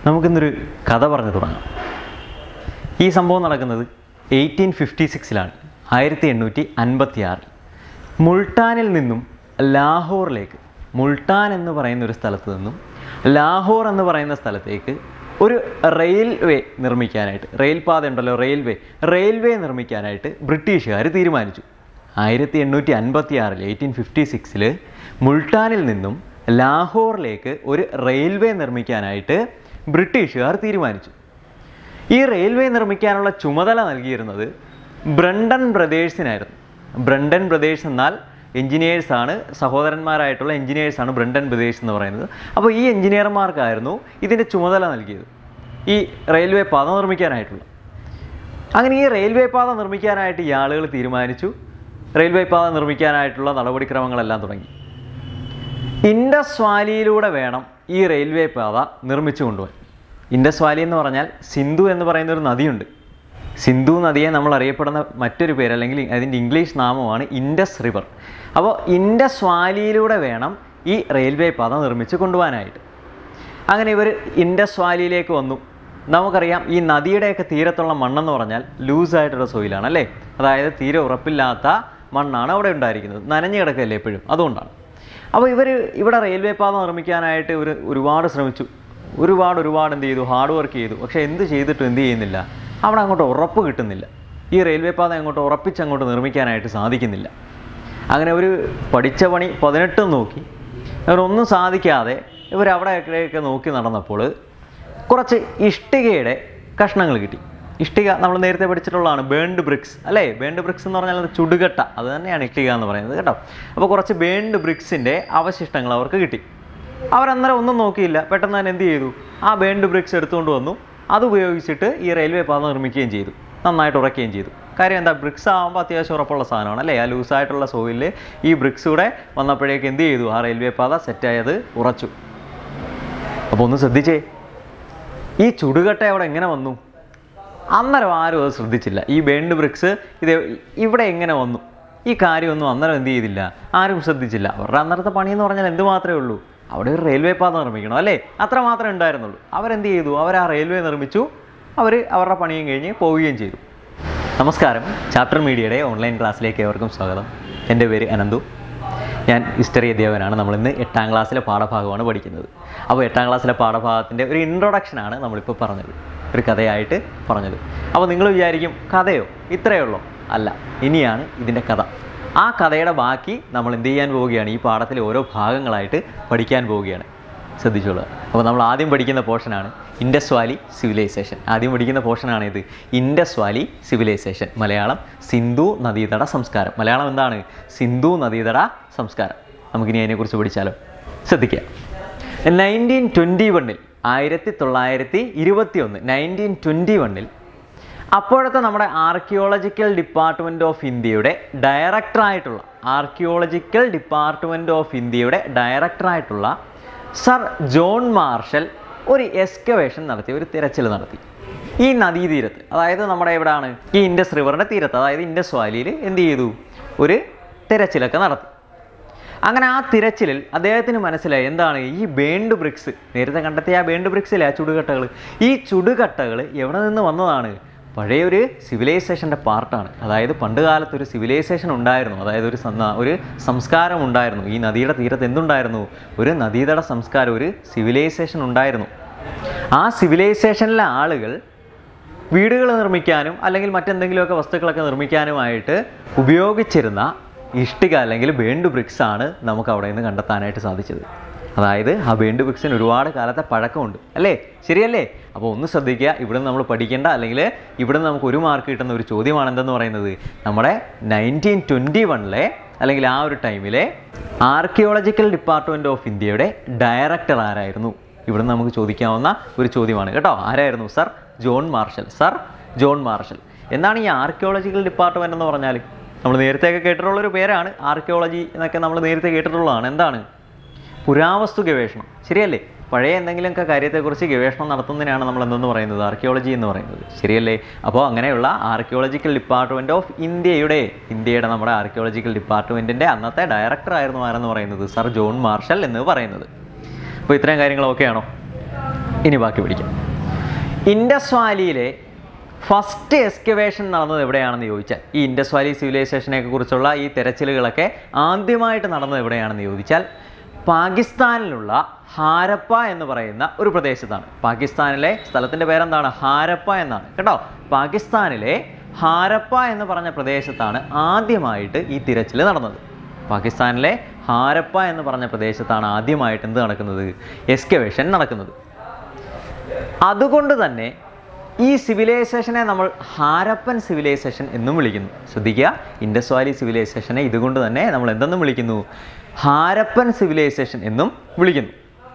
നമുക്കിന്നൊരു കഥ പറഞ്ഞു തുടങ്ങാം ഈ സംഭവം നടക്കുന്നത് എയ്റ്റീൻ ഫിഫ്റ്റി സിക്സിലാണ് ആയിരത്തി എണ്ണൂറ്റി അൻപത്തി ആറിൽ മുൾട്ടാനിൽ നിന്നും ലാഹോറിലേക്ക് മുൾട്ടാൻ എന്ന് പറയുന്ന ഒരു സ്ഥലത്ത് നിന്നും ലാഹോർ എന്ന് പറയുന്ന സ്ഥലത്തേക്ക് ഒരു റെയിൽവേ നിർമ്മിക്കാനായിട്ട് റെയിൽ പാത ഉണ്ടല്ലോ റെയിൽവേ റെയിൽവേ നിർമ്മിക്കാനായിട്ട് ബ്രിട്ടീഷുകാർ തീരുമാനിച്ചു ആയിരത്തി എണ്ണൂറ്റി അൻപത്തി ആറിൽ എയ്റ്റീൻ ഫിഫ്റ്റി സിക്സിൽ മുൾട്ടാനിൽ നിന്നും ലാഹോറിലേക്ക് ഒരു റെയിൽവേ നിർമ്മിക്കാനായിട്ട് ബ്രിട്ടീഷുകാർ തീരുമാനിച്ചു ഈ റെയിൽവേ നിർമ്മിക്കാനുള്ള ചുമതല നൽകിയിരുന്നത് ബ്രണ്ടൻ ബ്രദേഴ്സിനായിരുന്നു ബ്രണ്ടൻ ബ്രദേഴ്സ് എന്നാൽ എഞ്ചിനീയേഴ്സാണ് സഹോദരന്മാരായിട്ടുള്ള എഞ്ചിനീയേഴ്സാണ് ബ്രണ്ടൻ ബ്രദേഴ്സ് എന്ന് പറയുന്നത് അപ്പോൾ ഈ എഞ്ചിനീയർമാർക്കായിരുന്നു ഇതിൻ്റെ ചുമതല നൽകിയത് ഈ റെയിൽവേ പാത നിർമ്മിക്കാനായിട്ടുള്ള അങ്ങനെ ഈ റെയിൽവേ പാത നിർമ്മിക്കാനായിട്ട് ഈ ആളുകൾ തീരുമാനിച്ചു റെയിൽവേ പാത നിർമ്മിക്കാനായിട്ടുള്ള നടപടിക്രമങ്ങളെല്ലാം തുടങ്ങി ഇൻഡസ് വാലിയിലൂടെ വേണം ഈ റെയിൽവേ പാത നിർമ്മിച്ചു കൊണ്ടുപോകാൻ ഇൻഡസ് വാലി എന്ന് പറഞ്ഞാൽ സിന്ധു എന്ന് പറയുന്ന ഒരു നദിയുണ്ട് സിന്ധു നദിയെ നമ്മൾ അറിയപ്പെടുന്ന മറ്റൊരു പേര് അല്ലെങ്കിൽ അതിൻ്റെ ഇംഗ്ലീഷ് നാമമാണ് ഇൻഡസ് റിവർ അപ്പോൾ ഇൻഡസ് വാലിയിലൂടെ വേണം ഈ റെയിൽവേ പാത നിർമ്മിച്ച് കൊണ്ടുപോകാനായിട്ട് അങ്ങനെ ഇവർ ഇൻഡസ് വാലിയിലേക്ക് വന്നു നമുക്കറിയാം ഈ നദിയുടെയൊക്കെ തീരത്തുള്ള മണ്ണെന്ന് പറഞ്ഞാൽ ലൂസായിട്ടുള്ള സോയിലാണ് അല്ലേ അതായത് തീരെ ഉറപ്പില്ലാത്ത മണ്ണാണ് അവിടെ ഉണ്ടായിരിക്കുന്നത് നനഞ്ഞു കിടക്കല്ലേ എപ്പോഴും അതുകൊണ്ടാണ് അപ്പോൾ ഇവർ ഇവിടെ റെയിൽവേ പാത നിർമ്മിക്കാനായിട്ട് ഇവർ ഒരുപാട് ശ്രമിച്ചു ഒരുപാട് ഒരുപാട് എന്ത് ചെയ്തു ഹാർഡ് വർക്ക് ചെയ്തു പക്ഷേ എന്ത് ചെയ്തിട്ടും എന്ത് ചെയ്യുന്നില്ല അവിടെ അങ്ങോട്ട് ഉറപ്പ് കിട്ടുന്നില്ല ഈ റെയിൽവേ പാത അങ്ങോട്ട് ഉറപ്പിച്ച് അങ്ങോട്ട് നിർമ്മിക്കാനായിട്ട് സാധിക്കുന്നില്ല അങ്ങനെ ഒരു പഠിച്ച പണി പതിനെട്ടും നോക്കി ഇവരൊന്നും സാധിക്കാതെ ഇവർ അവിടെയൊക്കെ നോക്കി നടന്നപ്പോൾ കുറച്ച് ഇഷ്ടികയുടെ കഷ്ണങ്ങൾ കിട്ടി ഇഷ്ടിക നമ്മൾ നേരത്തെ പഠിച്ചിട്ടുള്ളതാണ് ബേൺഡ് ബ്രിക്സ് അല്ലേ ബേൺഡ് ബ്രിക്സ് എന്ന് പറഞ്ഞാൽ അത് ചുടുകട്ട അത് തന്നെയാണ് ഇഷ്ടിക എന്ന് പറയുന്നത് കേട്ടോ അപ്പോൾ കുറച്ച് ബേൺഡ് ബ്രിക്സിൻ്റെ അവശിഷ്ടങ്ങൾ അവർക്ക് കിട്ടി അവരന്നേരം ഒന്നും നോക്കിയില്ല പെട്ടെന്ന് തന്നെ എന്ത് ചെയ്തു ആ ബേൺഡ് ബ്രിക്സ് എടുത്തുകൊണ്ട് വന്നു അത് ഉപയോഗിച്ചിട്ട് ഈ റെയിൽവേ പാത നിർമ്മിക്കുകയും ചെയ്തു നന്നായിട്ട് ഉറക്കുകയും ചെയ്തു കാര്യം എന്താ ബ്രിക്സ് ആകുമ്പോൾ അത്യാവശ്യം ഉറപ്പുള്ള സാധനമാണ് അല്ലേ ആ ലൂസായിട്ടുള്ള സോയിലിൽ ഈ ബ്രിക്സ് കൂടെ വന്നപ്പോഴേക്ക് എന്ത് ചെയ്തു ആ റെയിൽവേ പാത സെറ്റായത് ഉറച്ചു അപ്പോൾ ഒന്ന് ശ്രദ്ധിച്ചേ ഈ ചുടുകട്ട അവിടെ എങ്ങനെ വന്നു അന്നേരം ആരും അത് ശ്രദ്ധിച്ചില്ല ഈ ബേൺഡ് ബ്രിക്സ് ഇത് ഇവിടെ എങ്ങനെ വന്നു ഈ കാര്യമൊന്നും അന്നേരം എന്ത് ചെയ്തില്ല ആരും ശ്രദ്ധിച്ചില്ല അവരുടെ അന്നേരത്തെ പണി എന്ന് പറഞ്ഞാൽ എന്ത് മാത്രമേ ഉള്ളൂ അവിടെ ഒരു റെയിൽവേ പാത നിർമ്മിക്കണം അല്ലേ അത്ര മാത്രമേ ഉണ്ടായിരുന്നുള്ളൂ അവരെന്ത് ചെയ്തു അവർ ആ റെയിൽവേ നിർമ്മിച്ചു അവർ അവരുടെ പണിയും കഴിഞ്ഞ് പോവുകയും ചെയ്തു നമസ്കാരം ചാപ്റ്റർ മീഡിയയുടെ ഓൺലൈൻ ക്ലാസ്സിലേക്ക് ഏവർക്കും സ്വാഗതം എൻ്റെ പേര് അനന്തു ഞാൻ ഹിസ്റ്ററി അധ്യാപകനാണ് നമ്മളിന്ന് എട്ടാം ക്ലാസ്സിലെ പാഠഭാഗമാണ് പഠിക്കുന്നത് അപ്പോൾ എട്ടാം ക്ലാസ്സിലെ പാഠഭാഗത്തിൻ്റെ ഒരു ഇൻട്രൊഡക്ഷനാണ് നമ്മളിപ്പോൾ പറഞ്ഞത് ഒരു കഥയായിട്ട് പറഞ്ഞത് അപ്പോൾ നിങ്ങൾ വിചാരിക്കും കഥയോ ഇത്രയേ ഉള്ളൂ അല്ല ഇനിയാണ് ഇതിൻ്റെ കഥ ആ കഥയുടെ ബാക്കി നമ്മൾ എന്ത് ചെയ്യാൻ പോവുകയാണ് ഈ പാഠത്തിലെ ഓരോ ഭാഗങ്ങളായിട്ട് പഠിക്കാൻ പോവുകയാണ് ശ്രദ്ധിച്ചോളുക അപ്പോൾ നമ്മൾ ആദ്യം പഠിക്കുന്ന പോർഷനാണ് ഇൻഡസ് വാലി സിവിലൈസേഷൻ ആദ്യം പഠിക്കുന്ന പോർഷനാണ് ഇത് Indus valley civilisation Malayalam Sindhu നദീതട സംസ്കാരം മലയാളം എന്താണ് സിന്ധു നദീതട സംസ്കാരം നമുക്കിനി അതിനെക്കുറിച്ച് പഠിച്ചാലോ ശ്രദ്ധിക്കുക നയൻറ്റീൻ ട്വൻറ്റി വണ്ണിൽ ആയിരത്തി തൊള്ളായിരത്തി ഇരുപത്തി ഒന്ന് നയൻറ്റീൻ ട്വൻറ്റി വണ്ണിൽ അപ്പോഴത്തെ നമ്മുടെ ആർക്കിയോളജിക്കൽ ഡിപ്പാർട്ട്മെൻറ്റ് ഓഫ് ഇന്ത്യയുടെ ഡയറക്ടറായിട്ടുള്ള ആർക്കിയോളജിക്കൽ ഡിപ്പാർട്ട്മെൻറ്റ് ഓഫ് ഇന്ത്യയുടെ ഡയറക്ടറായിട്ടുള്ള സർ ജോൺ മാർഷൽ ഒരു എക്സ്കവേഷൻ നടത്തി ഒരു തിരച്ചിൽ നടത്തി ഈ നദീതീരത്ത് അതായത് നമ്മുടെ എവിടെയാണ് ഈ ഇൻഡസ് റിവറിൻ്റെ തീരത്ത് അതായത് ഇൻഡസ് വാലിയിൽ എന്ത് ചെയ്തു ഒരു തിരച്ചിലൊക്കെ നടത്തി അങ്ങനെ ആ തിരച്ചിലിൽ അദ്ദേഹത്തിന് മനസ്സിലായി എന്താണ് ഈ ബേൺഡ് ബ്രിക്സ് നേരത്തെ കണ്ടെത്തിയ ആ ബേൺഡ് ബ്രിക്സിലെ ആ ചുടുകട്ടകൾ ഈ ചുടുകട്ടകൾ എവിടെ നിന്ന് വന്നതാണ് പഴയ ഒരു സിവിലൈസേഷൻ്റെ പാർട്ടാണ് അതായത് പണ്ട് കാലത്ത് ഒരു സിവിലൈസേഷൻ ഉണ്ടായിരുന്നു അതായത് ഒരു സന്ന- ഒരു സംസ്കാരം ഉണ്ടായിരുന്നു ഈ നദിയുടെ തീരത്ത് എന്തുണ്ടായിരുന്നു ഒരു നദീതട സംസ്കാരം ഒരു സിവിലൈസേഷൻ ഉണ്ടായിരുന്നു ആ സിവിലൈസേഷനിലെ ആളുകൾ വീടുകൾ നിർമ്മിക്കാനും അല്ലെങ്കിൽ മറ്റെന്തെങ്കിലുമൊക്കെ വസ്തുക്കളൊക്കെ നിർമ്മിക്കാനുമായിട്ട് ഉപയോഗിച്ചിരുന്ന ഇഷ്ടിക അല്ലെങ്കിൽ ബേൺഡ് ബ്രിക്സ് ആണ് നമുക്ക് അവിടെ നിന്ന് കണ്ടെത്താനായിട്ട് സാധിച്ചത് അതായത് ആ ബേൺഡ് ബ്രിക്സിന് ഒരുപാട് കാലത്തെ പഴക്കമുണ്ട് അല്ലേ ശരിയല്ലേ അപ്പോൾ ഒന്ന് ശ്രദ്ധിക്കുക ഇവിടെ നമ്മൾ പഠിക്കേണ്ട അല്ലെങ്കിൽ ഇവിടെ നമുക്ക് ഒരു മാർക്ക് കിട്ടുന്ന ഒരു ചോദ്യമാണ് എന്തെന്ന് പറയുന്നത് നമ്മുടെ നയൻറ്റീൻ ട്വൻറ്റി വണ്ണിലെ അല്ലെങ്കിൽ ആ ഒരു ടൈമിലെ ആർക്കിയോളജിക്കൽ ഡിപ്പാർട്ട്മെൻറ്റ് ഓഫ് ഇന്ത്യയുടെ ഡയറക്ടർ ആരായിരുന്നു ഇവിടെ നമുക്ക് ചോദിക്കാവുന്ന ഒരു ചോദ്യമാണ് കേട്ടോ ആരായിരുന്നു sir John Marshall sir John Marshall എന്താണ് ഈ ആർക്കിയോളജിക്കൽ ഡിപ്പാർട്ട്മെൻറ്റ് എന്ന് പറഞ്ഞാൽ നമ്മൾ നേരത്തെയൊക്കെ കേട്ടിട്ടുള്ള ഒരു പേരാണ് ആർക്കിയോളജി എന്നൊക്കെ നമ്മൾ നേരത്തെ കേട്ടിട്ടുള്ളതാണ് എന്താണ് പുരാവസ്തു ഗവേഷണം ശരിയല്ലേ പഴയ എന്തെങ്കിലുമൊക്കെ കാര്യത്തെക്കുറിച്ച് ഗവേഷണം നടത്തുന്നതിനാണ് നമ്മൾ എന്തെന്ന് പറയുന്നത് ആർക്കിയോളജി എന്ന് പറയുന്നത് ശരിയല്ലേ അപ്പോൾ അങ്ങനെയുള്ള ആർക്കിയോളജിക്കൽ ഡിപ്പാർട്ട്മെൻറ്റ് ഓഫ് ഇന്ത്യയുടെ ഇന്ത്യയുടെ നമ്മുടെ ആർക്കിയോളജിക്കൽ ഡിപ്പാർട്ട്മെൻറ്റിൻ്റെ അന്നത്തെ ഡയറക്ടർ ആയിരുന്നു ആരെന്ന് പറയുന്നത് സർ ജോൺ മാർഷൽ എന്ന് പറയുന്നത് അപ്പോൾ ഇത്രയും കാര്യങ്ങൾ ഓക്കെ ആണോ ഇനി ബാക്കി പിടിക്കാം ഇൻഡസ് വാലിയിലെ ഫസ്റ്റ് എക്സ്കവേഷൻ നടന്നത് എവിടെയാണെന്ന് ചോദിച്ചാൽ ഈ ഇൻഡസ് വാലി സിവിലൈസേഷനെ കുറിച്ചുള്ള ഈ തെരച്ചിലുകളൊക്കെ ആദ്യമായിട്ട് നടന്നത് എവിടെയാണെന്ന് ചോദിച്ചാൽ പാകിസ്ഥാനിലുള്ള ഹാരപ്പ എന്ന് പറയുന്ന ഒരു പ്രദേശത്താണ് പാകിസ്ഥാനിലെ സ്ഥലത്തിൻ്റെ പേരെന്താണ് ഹാരപ്പ എന്നാണ് കേട്ടോ പാകിസ്ഥാനിലെ ഹാരപ്പ എന്ന് പറഞ്ഞ പ്രദേശത്താണ് ആദ്യമായിട്ട് ഈ തിരച്ചിൽ നടന്നത് പാകിസ്ഥാനിലെ ഹാരപ്പ എന്ന് പറഞ്ഞ പ്രദേശത്താണ് ആദ്യമായിട്ട് എന്ത് നടക്കുന്നത് എക്സ്കവേഷൻ നടക്കുന്നത് അതുകൊണ്ട് തന്നെ ഈ സിവിലൈസേഷനെ നമ്മൾ ഹാരപ്പൻ സിവിലൈസേഷൻ എന്നും വിളിക്കുന്നു ശ്രദ്ധിക്കുക ഇൻഡസ് വാലി സിവിലൈസേഷനെ ഇതുകൊണ്ട് തന്നെ നമ്മൾ എന്തെന്നും വിളിക്കുന്നു ഹാരപ്പൻ സിവിലൈസേഷൻ എന്നും വിളിക്കുന്നു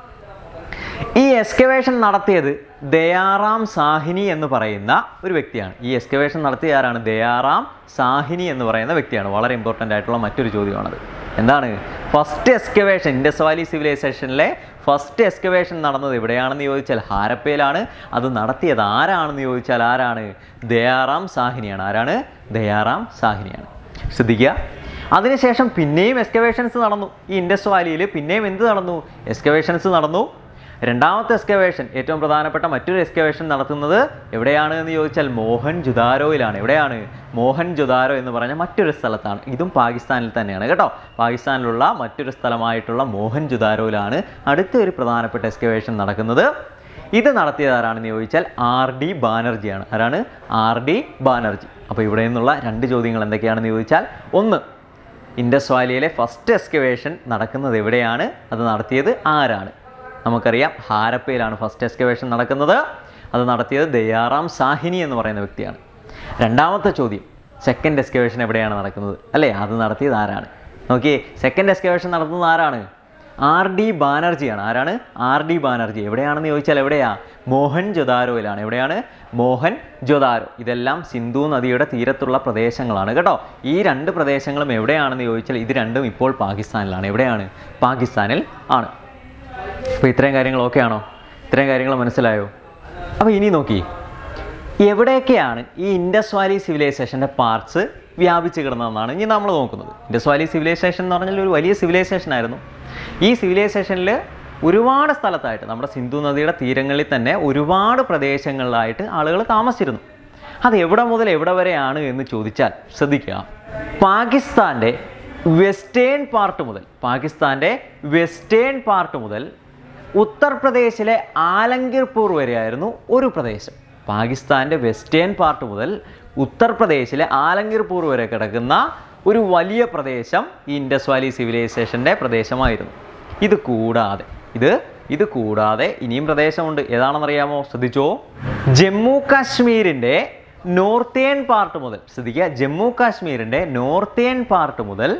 ഈ എക്സ്കവേഷൻ നടത്തിയത് ദയാറാം സാഹിനി എന്ന് പറയുന്ന ഒരു വ്യക്തിയാണ് ഈ എക്സ്കവേഷൻ നടത്തിയ ആരാണ് ദയാറാം സാഹിനി എന്ന് പറയുന്ന വ്യക്തിയാണ് വളരെ ഇമ്പോർട്ടൻ്റ് ആയിട്ടുള്ള മറ്റൊരു ചോദ്യമാണത് എന്താണ് ഫസ്റ്റ് എക്സ്കവേഷൻ ഇൻഡസ് വാലി സിവിലൈസേഷനിലെ ഫസ്റ്റ് എക്സ്കവേഷൻ നടന്നത് എവിടെയാണെന്ന് ചോദിച്ചാൽ ഹാരപ്പയിലാണ് അത് നടത്തിയത് ആരാണെന്ന് ചോദിച്ചാൽ ആരാണ് ദയാറാം സാഹിനിയാണ് ആരാണ് ദയാറാം സാഹിനിയാണ് ശ്രദ്ധിക്കുക അതിനുശേഷം പിന്നെയും എക്സ്കവേഷൻസ് നടന്നു ഈ ഇൻഡസ് വാലിയിൽ പിന്നെയും എന്ത് നടന്നു എക്സ്കവേഷൻസ് നടന്നു രണ്ടാമത്തെ എക്സ്കവേഷൻ ഏറ്റവും പ്രധാനപ്പെട്ട മറ്റൊരു എക്സ്കവേഷൻ നടത്തുന്നത് എവിടെയാണ് എന്ന് ചോദിച്ചാൽ മോഹൻ ജുദാരോയിലാണ് എവിടെയാണ് മോഹൻ ജുദാരോ എന്ന് പറഞ്ഞ മറ്റൊരു സ്ഥലത്താണ് ഇതും പാകിസ്ഥാനിൽ തന്നെയാണ് കേട്ടോ പാകിസ്ഥാനിലുള്ള മറ്റൊരു സ്ഥലമായിട്ടുള്ള മോഹൻ ജുദാരോയിലാണ് അടുത്ത ഒരു പ്രധാനപ്പെട്ട എക്സ്കവേഷൻ നടക്കുന്നത് ഇത് നടത്തിയത് ആരാണെന്ന് ചോദിച്ചാൽ ആർ ഡി ബാനർജിയാണ് ആരാണ് ആർ ഡി ബാനർജി അപ്പോൾ ഇവിടെ നിന്നുള്ള രണ്ട് ചോദ്യങ്ങൾ എന്തൊക്കെയാണെന്ന് ചോദിച്ചാൽ ഒന്ന് ഇൻഡസ് വാലിയിലെ ഫസ്റ്റ് എക്സ്കവേഷൻ നടക്കുന്നത് എവിടെയാണ് അത് നടത്തിയത് ആരാണ് നമുക്കറിയാം ഹാരപ്പയിലാണ് ഫസ്റ്റ് എക്സ്കവേഷൻ നടക്കുന്നത് അത് നടത്തിയത് ദയാറാം സാഹിനി എന്ന് പറയുന്ന വ്യക്തിയാണ് രണ്ടാമത്തെ ചോദ്യം സെക്കൻഡ് എക്സ്കവേഷൻ എവിടെയാണ് നടക്കുന്നത് അല്ലേ അത് നടത്തിയത് ആരാണ് നോക്കിയേ സെക്കൻഡ് എക്സ്കവേഷൻ നടത്തുന്നത് ആരാണ് ആർ ഡി ബാനർജിയാണ് ആരാണ് ആർ ഡി ബാനർജി എവിടെയാണെന്ന് ചോദിച്ചാൽ എവിടെയാ മോഹൻ ജൊദാരോയിലാണ് എവിടെയാണ് മോഹൻ ജൊദാരോ ഇതെല്ലാം സിന്ധു നദിയുടെ തീരത്തുള്ള പ്രദേശങ്ങളാണ് കേട്ടോ ഈ രണ്ട് പ്രദേശങ്ങളും എവിടെയാണെന്ന് ചോദിച്ചാൽ ഇത് രണ്ടും ഇപ്പോൾ പാകിസ്ഥാനിലാണ് എവിടെയാണ് പാകിസ്ഥാനിൽ ആണ് അപ്പോൾ ഇത്രയും കാര്യങ്ങൾ ഓക്കെ ആണോ ഇത്രയും കാര്യങ്ങൾ മനസ്സിലായോ അപ്പോൾ ഇനി നോക്കി എവിടെയൊക്കെയാണ് ഈ ഇൻഡസ് വാലി സിവിലൈസേഷൻ്റെ പാർട്സ് വ്യാപിച്ച് കിടന്നതെന്നാണ് ഇനി നമ്മൾ നോക്കുന്നത് ഇൻഡസ് വാലി സിവിലൈസേഷൻ എന്ന് പറഞ്ഞാൽ ഒരു വലിയ സിവിലൈസേഷൻ ആയിരുന്നു ഈ സിവിലൈസേഷനിൽ ഒരുപാട് സ്ഥലത്തായിട്ട് നമ്മുടെ സിന്ധു നദിയുടെ തീരങ്ങളിൽ തന്നെ ഒരുപാട് പ്രദേശങ്ങളിലായിട്ട് ആളുകൾ താമസിച്ചിരുന്നു അത് എവിടെ മുതൽ എവിടെ വരെയാണ് എന്ന് ചോദിച്ചാൽ ശ്രദ്ധിക്കുക പാകിസ്ഥാൻ്റെ വെസ്റ്റേൺ പാർട്ട് മുതൽ പാകിസ്ഥാൻ്റെ വെസ്റ്റേൺ പാർട്ട് മുതൽ ഉത്തർപ്രദേശിലെ ആലങ്കിർപൂർ വരെയായിരുന്നു ഒരു പ്രദേശം പാകിസ്ഥാൻ്റെ വെസ്റ്റേൺ പാർട്ട് മുതൽ ഉത്തർപ്രദേശിലെ ആലങ്കിർപൂർ വരെ കിടക്കുന്ന ഒരു വലിയ പ്രദേശം ഈ ഇൻഡസ് വാലി സിവിലൈസേഷൻ്റെ പ്രദേശമായിരുന്നു ഇത് കൂടാതെ ഇത് ഇത് കൂടാതെ ഇനിയും പ്രദേശമുണ്ട് ഏതാണെന്നറിയാമോ ശ്രദ്ധിച്ചോ ജമ്മു കാശ്മീരിൻ്റെ നോർത്തേൺ പാർട്ട് മുതൽ ശ്രദ്ധിക്കുക ജമ്മു കാശ്മീരിൻ്റെ നോർത്തേൺ പാർട്ട് മുതൽ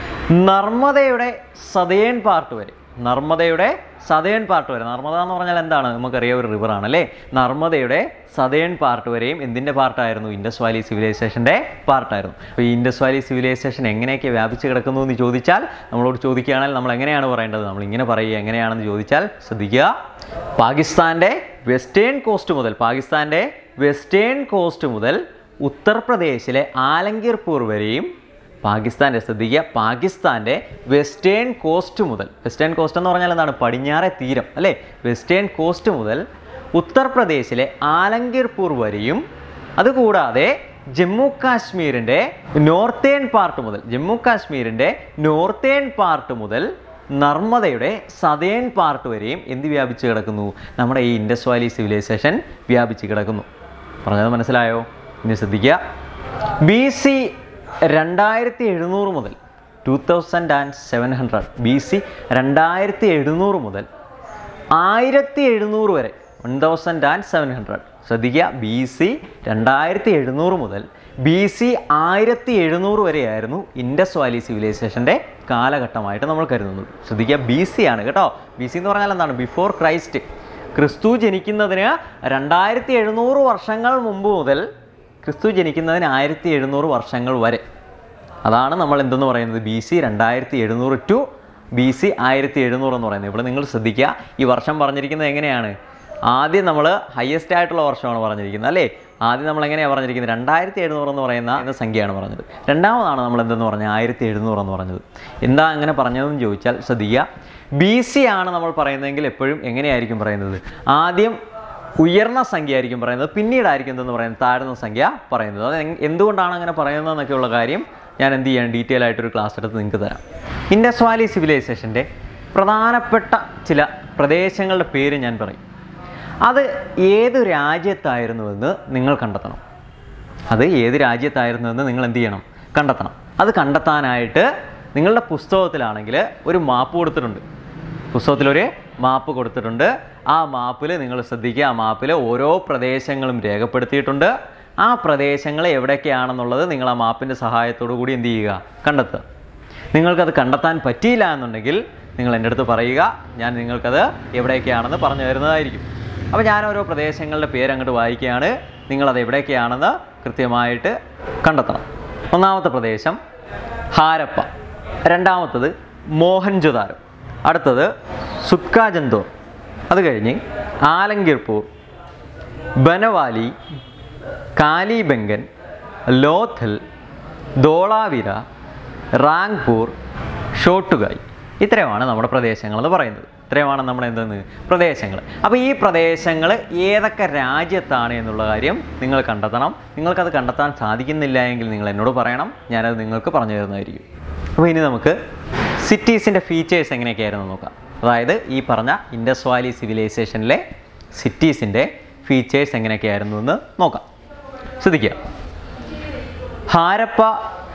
നർമ്മദയുടെ സതേൺ പാർട്ട് വരെ നർമ്മദയുടെ സതേൺ പാർട്ട് വരെ നർമ്മദ എന്ന് പറഞ്ഞാൽ എന്താണ് നമുക്കറിയാം ഒരു റിവർ ആണ് അല്ലേ നർമ്മദയുടെ സതേൺ പാർട്ട് വരെയും എന്തിൻ്റെ പാർട്ടായിരുന്നു ഇൻഡസ് വാലി സിവിലൈസേഷൻ്റെ പാർട്ടായിരുന്നു അപ്പോൾ ഈ ഇൻഡസ് വാലി സിവിലൈസേഷൻ എങ്ങനെയൊക്കെ വ്യാപിച്ച് കിടക്കുന്നു എന്ന് ചോദിച്ചാൽ നമ്മളോട് ചോദിക്കുകയാണെങ്കിൽ നമ്മൾ എങ്ങനെയാണ് പറയേണ്ടത് നമ്മൾ ഇങ്ങനെ പറയുക എങ്ങനെയാണെന്ന് ചോദിച്ചാൽ ശ്രദ്ധിക്കുക പാകിസ്ഥാൻ്റെ വെസ്റ്റേൺ കോസ്റ്റ് മുതൽ പാകിസ്ഥാൻ്റെ വെസ്റ്റേൺ കോസ്റ്റ് മുതൽ ഉത്തർപ്രദേശിലെ ആലങ്കിർപൂർ വരെയും പാകിസ്ഥാൻ്റെ ശ്രദ്ധിക്കുക പാകിസ്ഥാൻ്റെ വെസ്റ്റേൺ കോസ്റ്റ് മുതൽ വെസ്റ്റേൺ കോസ്റ്റ് എന്ന് പറഞ്ഞാൽ എന്താണ് പടിഞ്ഞാറെ തീരം അല്ലേ വെസ്റ്റേൺ കോസ്റ്റ് മുതൽ ഉത്തർപ്രദേശിലെ ആലങ്കിർപൂർ വരെയും അതുകൂടാതെ ജമ്മു കാശ്മീരിൻ്റെ നോർത്തേൺ പാർട്ട് മുതൽ ജമ്മു കാശ്മീരിൻ്റെ നോർത്തേൺ പാർട്ട് മുതൽ നർമ്മദയുടെ സതേൺ പാർട്ട് വരെയും എന്ത് വ്യാപിച്ച് കിടക്കുന്നു നമ്മുടെ ഈ ഇൻഡസ് വാലി സിവിലൈസേഷൻ വ്യാപിച്ച് കിടക്കുന്നു പറഞ്ഞത് മനസ്സിലായോ ഇനി ശ്രദ്ധിക്കുക ബി സി രണ്ടായിരത്തി എഴുന്നൂറ് മുതൽ two thousand and seven hundred B C രണ്ടായിരത്തി എഴുന്നൂറ് മുതൽ ആയിരത്തി എഴുന്നൂറ് വരെ one thousand and seven hundred ശ്രദ്ധിക്കുക ബി സി രണ്ടായിരത്തി എഴുന്നൂറ് മുതൽ ബി സി ആയിരത്തി എഴുന്നൂറ് വരെയായിരുന്നു ഇൻഡസ് വാലി സിവിലൈസേഷൻ്റെ കാലഘട്ടമായിട്ട് നമ്മൾ കരുതുന്നത് ശ്രദ്ധിക്കുക ബി സി ആണ് കേട്ടോ ബി സി എന്ന് പറഞ്ഞാൽ എന്താണ് ബിഫോർ ക്രൈസ്റ്റ് ക്രിസ്തു ജനിക്കുന്നതിന് രണ്ടായിരത്തി എഴുന്നൂറ് വർഷങ്ങൾ മുമ്പ് മുതൽ ക്രിസ്തു ജനിക്കുന്നതിന് ആയിരത്തി എഴുന്നൂറ് വർഷങ്ങൾ വരെ അതാണ് നമ്മൾ എന്തെന്ന് പറയുന്നത് ബി സി രണ്ടായിരത്തി എഴുന്നൂറ് ടു ബി സി ആയിരത്തി എഴുന്നൂറ് എന്ന് പറയുന്നത് ഇവിടെ നിങ്ങൾ ശ്രദ്ധിക്കുക ഈ വർഷം പറഞ്ഞിരിക്കുന്നത് എങ്ങനെയാണ് ആദ്യം നമ്മൾ ഹയസ്റ്റ് ആയിട്ടുള്ള വർഷമാണ് പറഞ്ഞിരിക്കുന്നത് അല്ലേ ആദ്യം നമ്മൾ എങ്ങനെയാണ് പറഞ്ഞിരിക്കുന്നത് രണ്ടായിരത്തി എഴുന്നൂറ് എന്ന് പറയുന്ന എന്ന സംഖ്യയാണ് പറഞ്ഞത് രണ്ടാമതാണ് നമ്മൾ എന്തെന്ന് പറഞ്ഞാൽ ആയിരത്തി എഴുന്നൂറ് എന്ന് പറഞ്ഞത് എന്താ അങ്ങനെ പറഞ്ഞതെന്ന് ചോദിച്ചാൽ ശ്രദ്ധിക്കുക ബി സി ആണ് നമ്മൾ പറയുന്നതെങ്കിൽ എപ്പോഴും എങ്ങനെയായിരിക്കും പറയുന്നത് ആദ്യം ഉയർന്ന സംഖ്യ ആയിരിക്കും പറയുന്നത് പിന്നീടായിരിക്കും എന്തെന്ന് പറയുന്നത് താഴ്ന്ന സംഖ്യ പറയുന്നത് അത് എങ്- എന്തുകൊണ്ടാണ് അങ്ങനെ പറയുന്നതെന്നൊക്കെയുള്ള കാര്യം ഞാൻ എന്ത് ചെയ്യാൻ ഡീറ്റെയിൽ ആയിട്ടൊരു ക്ലാസ് എടുത്ത് നിങ്ങൾക്ക് തരാം ഇൻഡസ് വാലി സിവിലൈസേഷൻ്റെ പ്രധാനപ്പെട്ട ചില പ്രദേശങ്ങളുടെ പേര് ഞാൻ പറയും അത് ഏത് രാജ്യത്തായിരുന്നുവെന്ന് നിങ്ങൾ കണ്ടെത്തണം അത് ഏത് രാജ്യത്തായിരുന്നുവെന്ന് നിങ്ങൾ എന്ത് ചെയ്യണം കണ്ടെത്തണം അത് കണ്ടെത്താനായിട്ട് നിങ്ങളുടെ പുസ്തകത്തിലാണെങ്കിൽ ഒരു മാപ്പ് കൊടുത്തിട്ടുണ്ട് പുസ്തകത്തിലൊരു മാപ്പ് കൊടുത്തിട്ടുണ്ട് ആ മാപ്പിൽ നിങ്ങൾ ശ്രദ്ധിക്കുക ആ മാപ്പിൽ ഓരോ പ്രദേശങ്ങളും രേഖപ്പെടുത്തിയിട്ടുണ്ട് ആ പ്രദേശങ്ങൾ എവിടെയൊക്കെയാണെന്നുള്ളത് നിങ്ങൾ ആ മാപ്പിൻ്റെ സഹായത്തോടു കൂടി എന്ത് ചെയ്യുക കണ്ടെത്തുക നിങ്ങൾക്കത് കണ്ടെത്താൻ പറ്റിയില്ല എന്നുണ്ടെങ്കിൽ നിങ്ങൾ എൻ്റെ അടുത്ത് പറയുക ഞാൻ നിങ്ങൾക്കത് എവിടെയൊക്കെയാണെന്ന് പറഞ്ഞു തരുന്നതായിരിക്കും അപ്പോൾ ഞാൻ ഓരോ പ്രദേശങ്ങളുടെ പേര് അങ്ങോട്ട് വായിക്കുകയാണ് നിങ്ങളത് എവിടെയൊക്കെയാണെന്ന് കൃത്യമായിട്ട് കണ്ടെത്തണം ഒന്നാമത്തെ പ്രദേശം ഹാരപ്പ രണ്ടാമത്തത് മോഹൻജുദാരോ അടുത്തത് സുക്കാജന്തോർ അത് കഴിഞ്ഞ് ആലങ്കിർപൂർ ബനവാലി കാലിബംഗൻ ലോഥൽ ധോളാവിര റാങ്പൂർ ഷോട്ടുകായ് ഇത്രയുമാണ് നമ്മുടെ പ്രദേശങ്ങൾ എന്ന് പറയുന്നത് ഇത്രയുമാണ് നമ്മുടെ എന്തെന്ന് പ്രദേശങ്ങൾ അപ്പോൾ ഈ പ്രദേശങ്ങൾ ഏതൊക്കെ രാജ്യത്താണ് എന്നുള്ള കാര്യം നിങ്ങൾ കണ്ടെത്തണം നിങ്ങൾക്കത് കണ്ടെത്താൻ സാധിക്കുന്നില്ല എങ്കിൽ നിങ്ങൾ എന്നോട് പറയണം ഞാനത് നിങ്ങൾക്ക് പറഞ്ഞു തരുന്നതായിരിക്കും അപ്പോൾ ഇനി നമുക്ക് സിറ്റീസിൻ്റെ ഫീച്ചേഴ്സ് എങ്ങനെയൊക്കെയായിരുന്നു നോക്കാം അതായത് ഈ പറഞ്ഞ ഇൻഡസ് വാലി സിവിലൈസേഷനിലെ സിറ്റീസിൻ്റെ ഫീച്ചേഴ്സ് എങ്ങനെയൊക്കെയായിരുന്നു എന്ന് നോക്കാം ശ്രദ്ധിക്കുക ഹാരപ്പ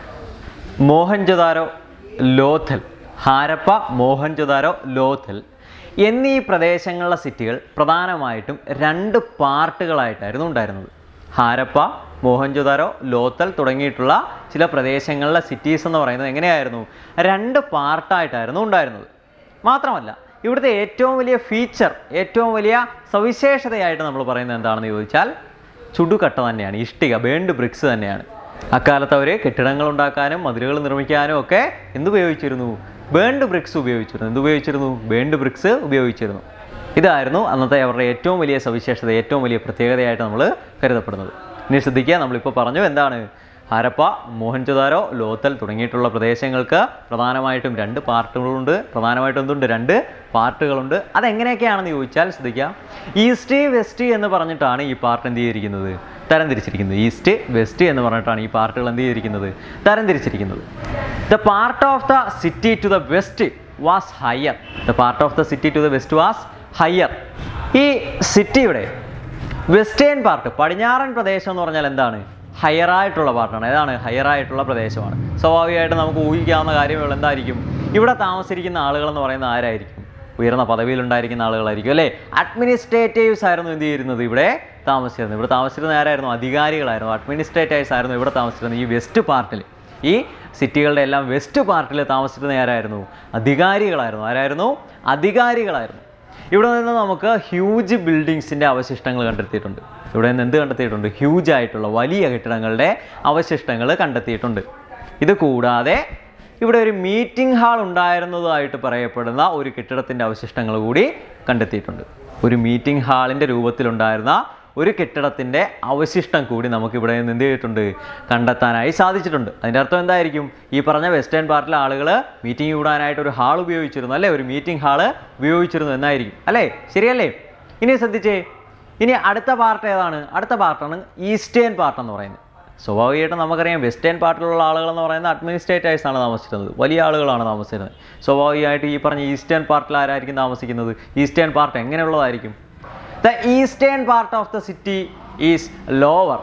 മോഹൻജൊദാരോ ലോഥൽ ഹാരപ്പ മോഹൻജൊദാരോ ലോഥൽ എന്നീ പ്രദേശങ്ങളിലെ സിറ്റികൾ പ്രധാനമായിട്ടും രണ്ട് പാർട്ടുകളായിട്ടായിരുന്നു ഉണ്ടായിരുന്നത് ഹാരപ്പ മോഹൻജൊദാരോ ലോത്തൽ തുടങ്ങിയിട്ടുള്ള ചില പ്രദേശങ്ങളിലെ സിറ്റീസ് എന്ന് പറയുന്നത് എങ്ങനെയായിരുന്നു രണ്ട് പാർട്ടായിട്ടായിരുന്നു ഉണ്ടായിരുന്നത് മാത്രമല്ല ഇവിടുത്തെ ഏറ്റവും വലിയ ഫീച്ചർ ഏറ്റവും വലിയ സവിശേഷതയായിട്ട് നമ്മൾ പറയുന്നത് എന്താണെന്ന് ചോദിച്ചാൽ ചുടുകട്ട തന്നെയാണ് ഇഷ്ടിക ബേൺഡ് ബ്രിക്സ് തന്നെയാണ് അക്കാലത്ത് അവർ കെട്ടിടങ്ങൾ ഉണ്ടാക്കാനും മതിലുകൾ നിർമ്മിക്കാനും ഒക്കെ എന്ത് ഉപയോഗിച്ചിരുന്നു ബേൺഡ് ബ്രിക്സ് ഉപയോഗിച്ചിരുന്നു എന്ത് ഉപയോഗിച്ചിരുന്നു ബേൺഡ് ബ്രിക്സ് ഉപയോഗിച്ചിരുന്നു ഇതായിരുന്നു അന്നത്തെ അവരുടെ ഏറ്റവും വലിയ സവിശേഷത ഏറ്റവും വലിയ പ്രത്യേകതയായിട്ട് നമ്മൾ കരുതപ്പെടുന്നത് ഇനി ശ്രദ്ധിക്കുക നമ്മളിപ്പോൾ പറഞ്ഞു എന്താണ് ഹാരപ്പ മോഹൻജൊദാരോ ലോത്തൽ തുടങ്ങിയിട്ടുള്ള പ്രദേശങ്ങൾക്ക് പ്രധാനമായിട്ടും രണ്ട് പാർട്ടുകളുണ്ട് പ്രധാനമായിട്ടും എന്തുണ്ട് രണ്ട് പാർട്ടുകളുണ്ട് അതെങ്ങനെയൊക്കെയാണെന്ന് ചോദിച്ചാൽ ശ്രദ്ധിക്കുക ഈസ്റ്റ് വെസ്റ്റ് എന്ന് പറഞ്ഞിട്ടാണ് ഈ പാർട്ട് എന്ത് ചെയ്തിരിക്കുന്നത് തരംതിരിച്ചിരിക്കുന്നത് ഈസ്റ്റ് വെസ്റ്റ് എന്ന് പറഞ്ഞിട്ടാണ് ഈ പാർട്ടുകൾ എന്ത് ചെയ്തിരിക്കുന്നത് തരംതിരിച്ചിരിക്കുന്നത് the part of the city to the west was higher the part of the city to the west was higher ഈ സിറ്റിയുടെ വെസ്റ്റേൺ പാർട്ട് പടിഞ്ഞാറൻ പ്രദേശം എന്ന് പറഞ്ഞാൽ എന്താണ് ഹയറായിട്ടുള്ള പാർട്ടാണ് ഏതാണ് ഹയറായിട്ടുള്ള പ്രദേശമാണ് സ്വാഭാവികമായിട്ട് നമുക്ക് ഊഹിക്കാവുന്ന കാര്യമുള്ള എന്തായിരിക്കും ഇവിടെ താമസിക്കുന്ന ആളുകൾ എന്ന് പറയുന്നത് ആരായിരിക്കും ഉയർന്ന പദവിയിലുണ്ടായിരിക്കുന്ന ആളുകളായിരിക്കും അല്ലേ അഡ്മിനിസ്ട്രേറ്റീവ്സ് ആയിരുന്നു എന്ത് ചെയ്യുന്നത് ഇവിടെ താമസിച്ചിരുന്നത് ഇവിടെ താമസിച്ചിരുന്ന ആരായിരുന്നു അധികാരികളായിരുന്നു അഡ്മിനിസ്ട്രേറ്റേഴ്സ് ആയിരുന്നു ഇവിടെ താമസിച്ചിരുന്നത് ഈ വെസ്റ്റ് പാർട്ടിൽ ഈ സിറ്റികളുടെ എല്ലാം വെസ്റ്റ് പാർട്ടിൽ താമസിച്ചിരുന്ന ആരായിരുന്നു അധികാരികളായിരുന്നു ആരായിരുന്നു അധികാരികളായിരുന്നു ഇവിടെ നിന്ന് നമുക്ക് ഹ്യൂജ് ബിൽഡിങ്സിൻ്റെ അവശിഷ്ടങ്ങൾ കണ്ടെത്തിയിട്ടുണ്ട് ഇവിടെ നിന്ന് എന്ത് കണ്ടെത്തിയിട്ടുണ്ട് ഹ്യൂജ് ആയിട്ടുള്ള വലിയ കെട്ടിടങ്ങളുടെ അവശിഷ്ടങ്ങൾ കണ്ടെത്തിയിട്ടുണ്ട് ഇത് കൂടാതെ ഇവിടെ ഒരു മീറ്റിംഗ് ഹാൾ ഉണ്ടായിരുന്നതായിട്ട് പറയപ്പെടുന്ന ഒരു കെട്ടിടത്തിൻ്റെ അവശിഷ്ടങ്ങൾ കൂടി കണ്ടെത്തിയിട്ടുണ്ട് ഒരു മീറ്റിംഗ് ഹാളിൻ്റെ രൂപത്തിലുണ്ടായിരുന്ന ഒരു കെട്ടിടത്തിൻ്റെ അവശിഷ്ടം കൂടി നമുക്ക് ഇവിടെ നിന്ന് എന്ത് ചെയ്തിട്ടുണ്ട് കണ്ടെത്താനായി സാധിച്ചിട്ടുണ്ട് അതിൻ്റെ അർത്ഥം എന്തായിരിക്കും ഈ പറഞ്ഞ വെസ്റ്റേൺ പാർട്ടിലെ ആളുകൾ മീറ്റിംഗ് കൂടാനായിട്ട് ഒരു ഹാൾ ഉപയോഗിച്ചിരുന്നു അല്ലേ ഒരു മീറ്റിംഗ് ഹാള് ഉപയോഗിച്ചിരുന്നു എന്നായിരിക്കും അല്ലേ ശരിയല്ലേ ഇനി ശ്രദ്ധിച്ചേ ഇനി അടുത്ത പാർട്ട് ഏതാണ് അടുത്ത പാർട്ടാണ് ഈസ്റ്റേൺ പാർട്ട് എന്ന് പറയുന്നത് സ്വാഭാവികമായിട്ടും നമുക്കറിയാം വെസ്റ്റേൺ പാർട്ടിലുള്ള ആളുകൾ എന്ന് പറയുന്നത് അഡ്മിനിസ്ട്രേറ്റേഴ്സ് ആണ് താമസിച്ചിരുന്നത് വലിയ ആളുകളാണ് താമസിച്ചിരുന്നത് സ്വാഭാവികമായിട്ട് ഈ പറഞ്ഞ ഈസ്റ്റേൺ പാർട്ടിൽ ആരായിരിക്കും താമസിക്കുന്നത് ഈസ്റ്റേൺ പാർട്ട് എങ്ങനെയുള്ളതായിരിക്കും the eastern part of the city is lower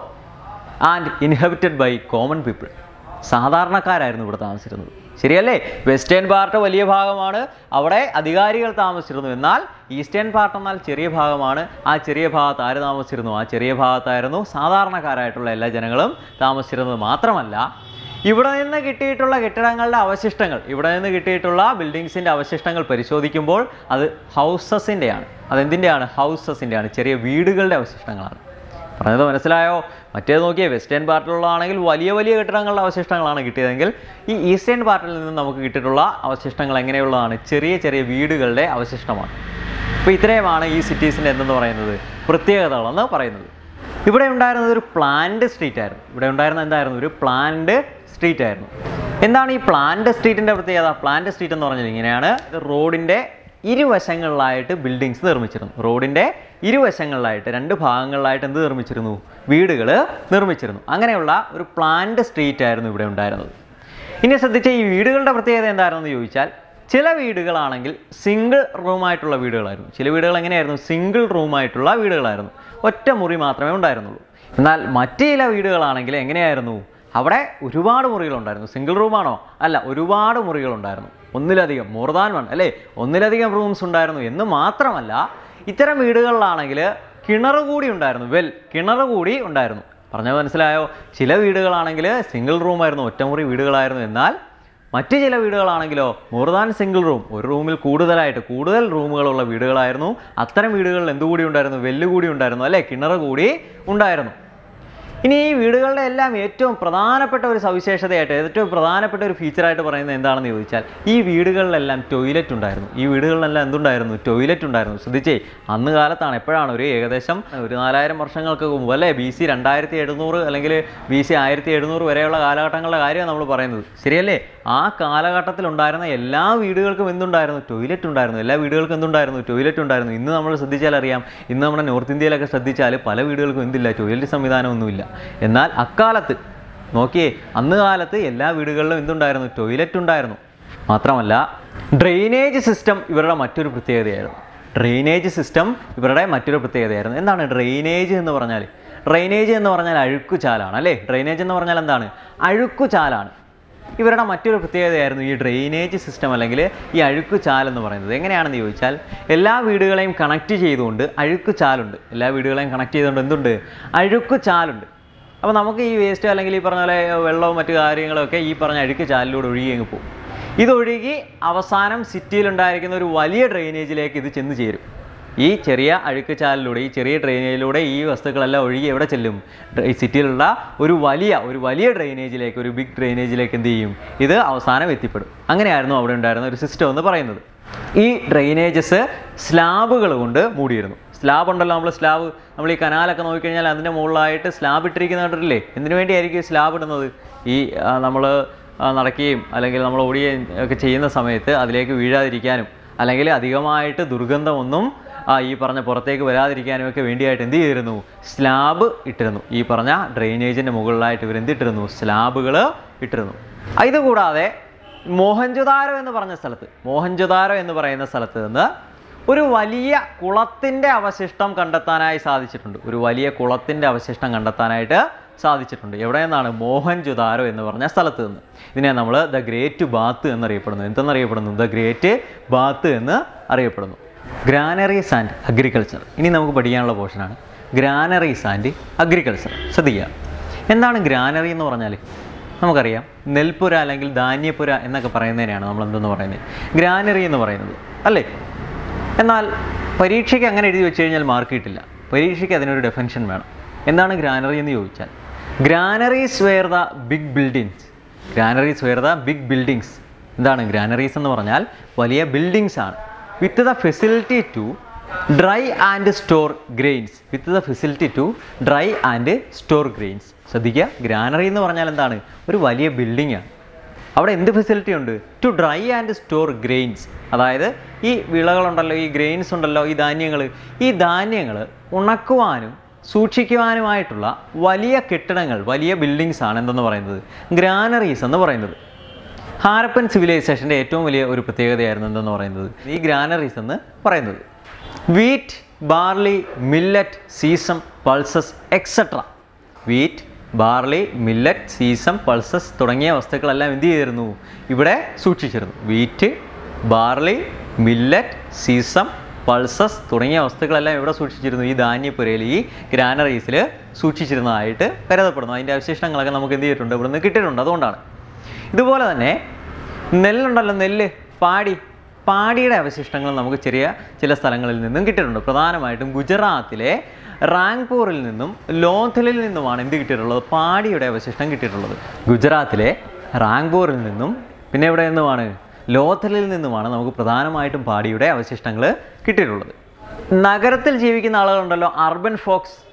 and inhabited by common people സാധാരണക്കാരായിരുന്നു ഇവിടെ താമസിച്ചിരുന്നത് ശരിയല്ലേ വെസ്റ്റേൺ പാർട്ട് വലിയ ഭാഗമാണ് അവിടെ അധികാരികൾ താമസിച്ചിരുന്നു എന്നാൽ ഈസ്റ്റേൺ പാർട്ട് എന്നാൽ ചെറിയ ഭാഗമാണ് ആ ചെറിയ ഭാഗത്ത് ആര് താമസിച്ചിരുന്നു ആ ചെറിയ ഭാഗത്തായിരുന്നു സാധാരണക്കാരായിട്ടുള്ള എല്ലാ ജനങ്ങളും താമസിച്ചിരുന്നത് മാത്രമല്ല ഇവിടെ നിന്ന് കിട്ടിയിട്ടുള്ള കെട്ടിടങ്ങളുടെ അവശിഷ്ടങ്ങൾ ഇവിടെ നിന്ന് കിട്ടിയിട്ടുള്ള ബിൽഡിങ്സിൻ്റെ അവശിഷ്ടങ്ങൾ പരിശോധിക്കുമ്പോൾ അത് ഹൗസസിൻ്റെയാണ് അതെന്തിൻ്റെയാണ് ഹൗസസിൻ്റെയാണ് ചെറിയ വീടുകളുടെ അവശിഷ്ടങ്ങളാണ് പറഞ്ഞത് മനസ്സിലായോ മറ്റേത് നോക്കിയേ വെസ്റ്റേൺ പാർട്ടിലുള്ളതാണെങ്കിൽ വലിയ വലിയ കെട്ടിടങ്ങളുടെ അവശിഷ്ടങ്ങളാണ് കിട്ടിയതെങ്കിൽ ഈ ഈസ്റ്റേൺ പാർട്ടിൽ നിന്ന് നമുക്ക് കിട്ടിയിട്ടുള്ള അവശിഷ്ടങ്ങൾ എങ്ങനെയുള്ളതാണ് ചെറിയ ചെറിയ വീടുകളുടെ അവശിഷ്ടമാണ് അപ്പോൾ ഇത്രയുമാണ് ഈ സിറ്റീസിൻ്റെ എന്തെന്ന് പറയുന്നത് പ്രത്യേകതകളെന്ന് പറയുന്നത് ഇവിടെ ഉണ്ടായിരുന്നത് ഒരു പ്ലാന്റ് സ്ട്രീറ്റ് ആയിരുന്നു ഇവിടെ ഉണ്ടായിരുന്നത് എന്തായിരുന്നു ഒരു പ്ലാന്റ് സ്ട്രീറ്റ് ആയിരുന്നു എന്താണ് ഈ പ്ലാന്റ് സ്ട്രീറ്റിൻ്റെ പ്രത്യേകത പ്ലാന്റ് സ്ട്രീറ്റ് എന്ന് പറഞ്ഞാൽ ഇങ്ങനെയാണ് റോഡിൻ്റെ ഇരുവശങ്ങളിലായിട്ട് ബിൽഡിങ്സ് നിർമ്മിച്ചിരുന്നു റോഡിൻ്റെ ഇരുവശങ്ങളിലായിട്ട് രണ്ട് ഭാഗങ്ങളിലായിട്ട് എന്ത് നിർമ്മിച്ചിരുന്നു വീടുകൾ നിർമ്മിച്ചിരുന്നു അങ്ങനെയുള്ള ഒരു പ്ലാന്റ് സ്ട്രീറ്റ് ആയിരുന്നു ഇവിടെ ഉണ്ടായിരുന്നത് ഇനി ശ്രദ്ധിച്ച ഈ വീടുകളുടെ പ്രത്യേകത എന്താണെന്ന് ചോദിച്ചാൽ ചില വീടുകളാണെങ്കിൽ സിംഗിൾ റൂമായിട്ടുള്ള വീടുകളായിരുന്നു ചില വീടുകൾ എങ്ങനെയായിരുന്നു സിംഗിൾ റൂമായിട്ടുള്ള വീടുകളായിരുന്നു ഒറ്റ മുറി മാത്രമേ ഉണ്ടായിരുന്നുള്ളൂ എന്നാൽ മറ്റ് ചില വീടുകളാണെങ്കിൽ എങ്ങനെയായിരുന്നു അവിടെ ഒരുപാട് മുറികളുണ്ടായിരുന്നു സിംഗിൾ റൂമാണോ അല്ല ഒരുപാട് മുറികളുണ്ടായിരുന്നു ഒന്നിലധികം മോർ ദാൻ വൺ അല്ലേ ഒന്നിലധികം റൂംസ് ഉണ്ടായിരുന്നു എന്ന് മാത്രമല്ല ഇത്തരം വീടുകളിലാണെങ്കിൽ കിണർ കൂടി ഉണ്ടായിരുന്നു വെൽ കിണർ കൂടി ഉണ്ടായിരുന്നു പറഞ്ഞത് മനസ്സിലായോ ചില വീടുകളാണെങ്കിൽ സിംഗിൾ റൂമായിരുന്നു ഒറ്റമുറി വീടുകളായിരുന്നു എന്നാൽ മറ്റ് ചില വീടുകളാണെങ്കിലോ മോർ ദാൻ സിംഗിൾ റൂം ഒരു റൂമിൽ കൂടുതലായിട്ട് കൂടുതൽ റൂമുകളുള്ള വീടുകളായിരുന്നു അത്തരം വീടുകളിൽ എന്തുകൂടി ഉണ്ടായിരുന്നു വെല്ല് കൂടി ഉണ്ടായിരുന്നു അല്ലേ കിണർ കൂടി ഉണ്ടായിരുന്നു ഇനി ഈ വീടുകളുടെ എല്ലാം ഏറ്റവും പ്രധാനപ്പെട്ട ഒരു സവിശേഷതയായിട്ട് ഏറ്റവും പ്രധാനപ്പെട്ട ഒരു ഫീച്ചറായിട്ട് പറയുന്നത് എന്താണെന്ന് ചോദിച്ചാൽ ഈ വീടുകളിലെല്ലാം ടോയ്ലറ്റ് ഉണ്ടായിരുന്നു ഈ വീടുകളിലെല്ലാം എന്തുണ്ടായിരുന്നു ടോയ്ലറ്റ് ഉണ്ടായിരുന്നു ശ്രദ്ധിച്ചേ അന്ന് കാലത്താണ് എപ്പോഴാണ് ഒരു ഏകദേശം ഒരു നാലായിരം വർഷങ്ങൾക്ക് മുമ്പ് അല്ലേ ബി സി രണ്ടായിരത്തി എഴുന്നൂറ് അല്ലെങ്കിൽ ബി സി ആയിരത്തി എഴുന്നൂറ് വരെയുള്ള കാലഘട്ടങ്ങളുടെ കാര്യമാണ് നമ്മൾ പറയുന്നത് ശരിയല്ലേ ആ കാലഘട്ടത്തിൽ ഉണ്ടായിരുന്ന എല്ലാ വീടുകൾക്കും എന്തുണ്ടായിരുന്നു ടോയ്ലറ്റ് ഉണ്ടായിരുന്നു എല്ലാ വീടുകൾക്കും എന്തുണ്ടായിരുന്നു ടോയ്ലറ്റ് ഉണ്ടായിരുന്നു ഇന്ന് നമ്മൾ ശ്രദ്ധിച്ചാൽ അറിയാം ഇന്ന് നമ്മുടെ നോർത്ത് ഇന്ത്യയിലൊക്കെ ശ്രദ്ധിച്ചാൽ പല വീടുകൾക്കും എന്തില്ല ടോയ്ലറ്റ് സംവിധാനമൊന്നുമില്ല എന്നാൽ അക്കാലത്ത് നോക്കിയേ അന്ന് കാലത്ത് എല്ലാ വീടുകളിലും എന്തുണ്ടായിരുന്നു ടോയ്ലറ്റ് ഉണ്ടായിരുന്നു മാത്രമല്ല ഡ്രെയിനേജ് സിസ്റ്റം ഇവരുടെ മറ്റൊരു പ്രത്യേകതയായിരുന്നു ഡ്രെയിനേജ് സിസ്റ്റം ഇവരുടെ മറ്റൊരു പ്രത്യേകതയായിരുന്നു എന്താണ് ഡ്രെയിനേജ് എന്ന് പറഞ്ഞാൽ ഡ്രെയിനേജ് എന്ന് പറഞ്ഞാൽ അഴുക്കുചാലാണ് അല്ലേ ഡ്രെയിനേജ് എന്ന് പറഞ്ഞാൽ എന്താണ് അഴുക്കുചാലാണ് ഇവരുടെ മറ്റൊരു പ്രത്യേകതയായിരുന്നു ഈ ഡ്രെയിനേജ് സിസ്റ്റം അല്ലെങ്കിൽ ഈ അഴുക്ക് ചാൽ എന്ന് പറയുന്നത് എങ്ങനെയാണെന്ന് ചോദിച്ചാൽ എല്ലാ വീടുകളെയും കണക്ട് ചെയ്തുകൊണ്ട് അഴുക്ക് ചാലുണ്ട് എല്ലാ വീടുകളെയും കണക്ട് ചെയ്തുകൊണ്ട് എന്തുണ്ട് അഴുക്ക് ചാലുണ്ട് അപ്പോൾ നമുക്ക് ഈ വേസ്റ്റ് അല്ലെങ്കിൽ ഈ പറഞ്ഞ പോലെ വെള്ളവും മറ്റു കാര്യങ്ങളൊക്കെ ഈ പറഞ്ഞ അഴുക്ക് ചാലിലൂടെ ഒഴുകി അങ്ങ് പോകും ഇതൊഴുകി അവസാനം സിറ്റിയിൽ ഉണ്ടായിരിക്കുന്ന ഒരു വലിയ ഡ്രെയിനേജിലേക്ക് ഇത് ചെന്ന് ചേരും ഈ ചെറിയ അഴുക്ക് ചാലിലൂടെ ഈ ചെറിയ ഡ്രെയിനേജിലൂടെ ഈ വസ്തുക്കളെല്ലാം ഒഴുകി എവിടെ ചെല്ലും ഡ്ര- ഈ സിറ്റിയിലുള്ള ഒരു വലിയ ഒരു വലിയ ഡ്രെയിനേജിലേക്ക് ഒരു ബിഗ് ഡ്രെയിനേജിലേക്ക് എന്ത് ചെയ്യും ഇത് അവസാനം എത്തിപ്പെടും അങ്ങനെയായിരുന്നു അവിടെ ഉണ്ടായിരുന്ന ഒരു സിസ്റ്റം എന്ന് പറയുന്നത് ഈ ഡ്രെയിനേജസ് സ്ലാബുകൾ കൊണ്ട് മൂടിയിരുന്നു സ്ലാബ് ഉണ്ടല്ലോ നമ്മൾ സ്ലാബ് നമ്മൾ ഈ കനാലൊക്കെ നോക്കിക്കഴിഞ്ഞാൽ അതിൻ്റെ മുകളിലായിട്ട് സ്ലാബ് ഇട്ടിരിക്കുന്ന കണ്ടിട്ടില്ലേ എന്തിനു വേണ്ടിയായിരിക്കും സ്ലാബ് ഇടുന്നത് ഈ നമ്മൾ നടക്കുകയും അല്ലെങ്കിൽ നമ്മൾ ഓടുകയും ഒക്കെ ചെയ്യുന്ന സമയത്ത് അതിലേക്ക് വീഴാതിരിക്കാനും അല്ലെങ്കിൽ അധികമായിട്ട് ദുർഗന്ധമൊന്നും ആ ഈ പറഞ്ഞ പുറത്തേക്ക് വരാതിരിക്കാനും ഒക്കെ വേണ്ടിയായിട്ട് എന്ത് ചെയ്തിരുന്നു സ്ലാബ് ഇട്ടിരുന്നു ഈ പറഞ്ഞ ഡ്രെയിനേജിൻ്റെ മുകളിലായിട്ട് ഇവർ എന്തിട്ടിരുന്നു സ്ലാബുകൾ ഇട്ടിരുന്നു ആ, ഇതുകൂടാതെ മോഹൻജുദാരോ എന്ന് പറഞ്ഞ സ്ഥലത്ത് മോഹൻജുദാരോ എന്ന് പറയുന്ന സ്ഥലത്ത് നിന്ന് ഒരു വലിയ കുളത്തിൻ്റെ അവശിഷ്ടം കണ്ടെത്താനായി സാധിച്ചിട്ടുണ്ട് ഒരു വലിയ കുളത്തിൻ്റെ അവശിഷ്ടം കണ്ടെത്താനായിട്ട് സാധിച്ചിട്ടുണ്ട് എവിടെ നിന്നാണ് മോഹൻജുദാരോ എന്ന് പറഞ്ഞ സ്ഥലത്ത് നിന്ന് ഇതിനെ നമ്മൾ ദ ഗ്രേറ്റ് ബാത്ത് എന്നറിയപ്പെടുന്നു എന്തെന്നറിയപ്പെടുന്നു ദ ഗ്രേറ്റ് ബാത്ത് എന്ന് അറിയപ്പെടുന്നു ഗ്രാനറീസ് ആൻഡ് അഗ്രികൾച്ചർ ഇനി നമുക്ക് പഠിക്കാനുള്ള പോർഷനാണ് ഗ്രാനറീസ് ആൻഡ് അഗ്രികൾച്ചർ ശ്രദ്ധിക്കുക എന്താണ് ഗ്രാനറി എന്ന് പറഞ്ഞാൽ നമുക്കറിയാം നെൽപ്പുര അല്ലെങ്കിൽ ധാന്യപ്പുര എന്നൊക്കെ പറയുന്നതിനെയാണ് നമ്മൾ എന്തെന്ന് പറയുന്നത് ഗ്രാനറി എന്ന് പറയുന്നത് അല്ലേ എന്നാൽ പരീക്ഷയ്ക്ക് അങ്ങനെ എഴുതി വെച്ച് കഴിഞ്ഞാൽ മാർക്ക് കിട്ടില്ല പരീക്ഷയ്ക്ക് അതിനൊരു ഡെഫിനിഷൻ വേണം എന്താണ് ഗ്രാനറി എന്ന് ചോദിച്ചാൽ granaries were the big buildings granaries were the big buildings എന്താണ് ഗ്രാനറീസ് എന്ന് പറഞ്ഞാൽ വലിയ ബിൽഡിങ്സ് ആണ് with the facility to dry and store grains with the facility to dry and store grains ശ്രദ്ധിക്കുക ഗ്രാനറി എന്ന് പറഞ്ഞാൽ എന്താണ് ഒരു വലിയ ബിൽഡിംഗ് ആണ് അവിടെ എന്ത് ഫെസിലിറ്റി ഉണ്ട് to dry and store grains അതായത് ഈ വിളകളുണ്ടല്ലോ ഈ ഗ്രെയിൻസ് ഉണ്ടല്ലോ ഈ ധാന്യങ്ങൾ ഈ ധാന്യങ്ങൾ ഉണക്കുവാനും സൂക്ഷിക്കുവാനുമായിട്ടുള്ള വലിയ കെട്ടിടങ്ങൾ വലിയ ബിൽഡിങ്സ് ആണ് എന്തെന്ന് പറയുന്നത് ഗ്രാനറീസ് എന്ന് പറയുന്നത് ഹാരപ്പൻ സിവിലൈസേഷൻ്റെ ഏറ്റവും വലിയ ഒരു പ്രത്യേകതയായിരുന്നു എന്തെന്ന് പറയുന്നത് ഈ ഗ്രാനറീസ് എന്ന് പറയുന്നത് wheat barley millet sesame pulses etcetera wheat barley millet sesame pulses തുടങ്ങിയ വസ്തുക്കളെല്ലാം എന്ത് ചെയ്തിരുന്നു ഇവിടെ സൂക്ഷിച്ചിരുന്നു wheat barley millet sesame pulses തുടങ്ങിയ വസ്തുക്കളെല്ലാം ഇവിടെ സൂക്ഷിച്ചിരുന്നു ഈ ധാന്യപ്പുരയിൽ ഈ ഗ്രാനറീസിൽ സൂക്ഷിച്ചിരുന്നതായിട്ട് കരുതപ്പെടുന്നു അതിൻ്റെ അവശിഷ്ടങ്ങളൊക്കെ നമുക്ക് എന്ത് ചെയ്തിട്ടുണ്ട് ഇവിടുന്ന് കിട്ടിയിട്ടുണ്ട് അതുകൊണ്ടാണ് ഇതുപോലെ തന്നെ നെല്ലുണ്ടല്ലോ നെല്ല് പാടി പാടിയുടെ അവശിഷ്ടങ്ങൾ നമുക്ക് ചെറിയ ചില സ്ഥലങ്ങളിൽ നിന്നും കിട്ടിയിട്ടുണ്ട് പ്രധാനമായിട്ടും ഗുജറാത്തിലെ റാങ്പൂറിൽ നിന്നും ലോഥലിൽ നിന്നുമാണ് എന്ത് കിട്ടിയിട്ടുള്ളത് പാടിയുടെ അവശിഷ്ടം കിട്ടിയിട്ടുള്ളത് ഗുജറാത്തിലെ റാങ്പൂറിൽ നിന്നും പിന്നെ എവിടെ നിന്നുമാണ് ലോഥലിൽ നിന്നുമാണ് നമുക്ക് പ്രധാനമായിട്ടും പാടിയുടെ അവശിഷ്ടങ്ങൾ കിട്ടിയിട്ടുള്ളത് നഗരത്തിൽ ജീവിക്കുന്ന ആളുകളുണ്ടല്ലോ അർബൻ ഫോക്സ്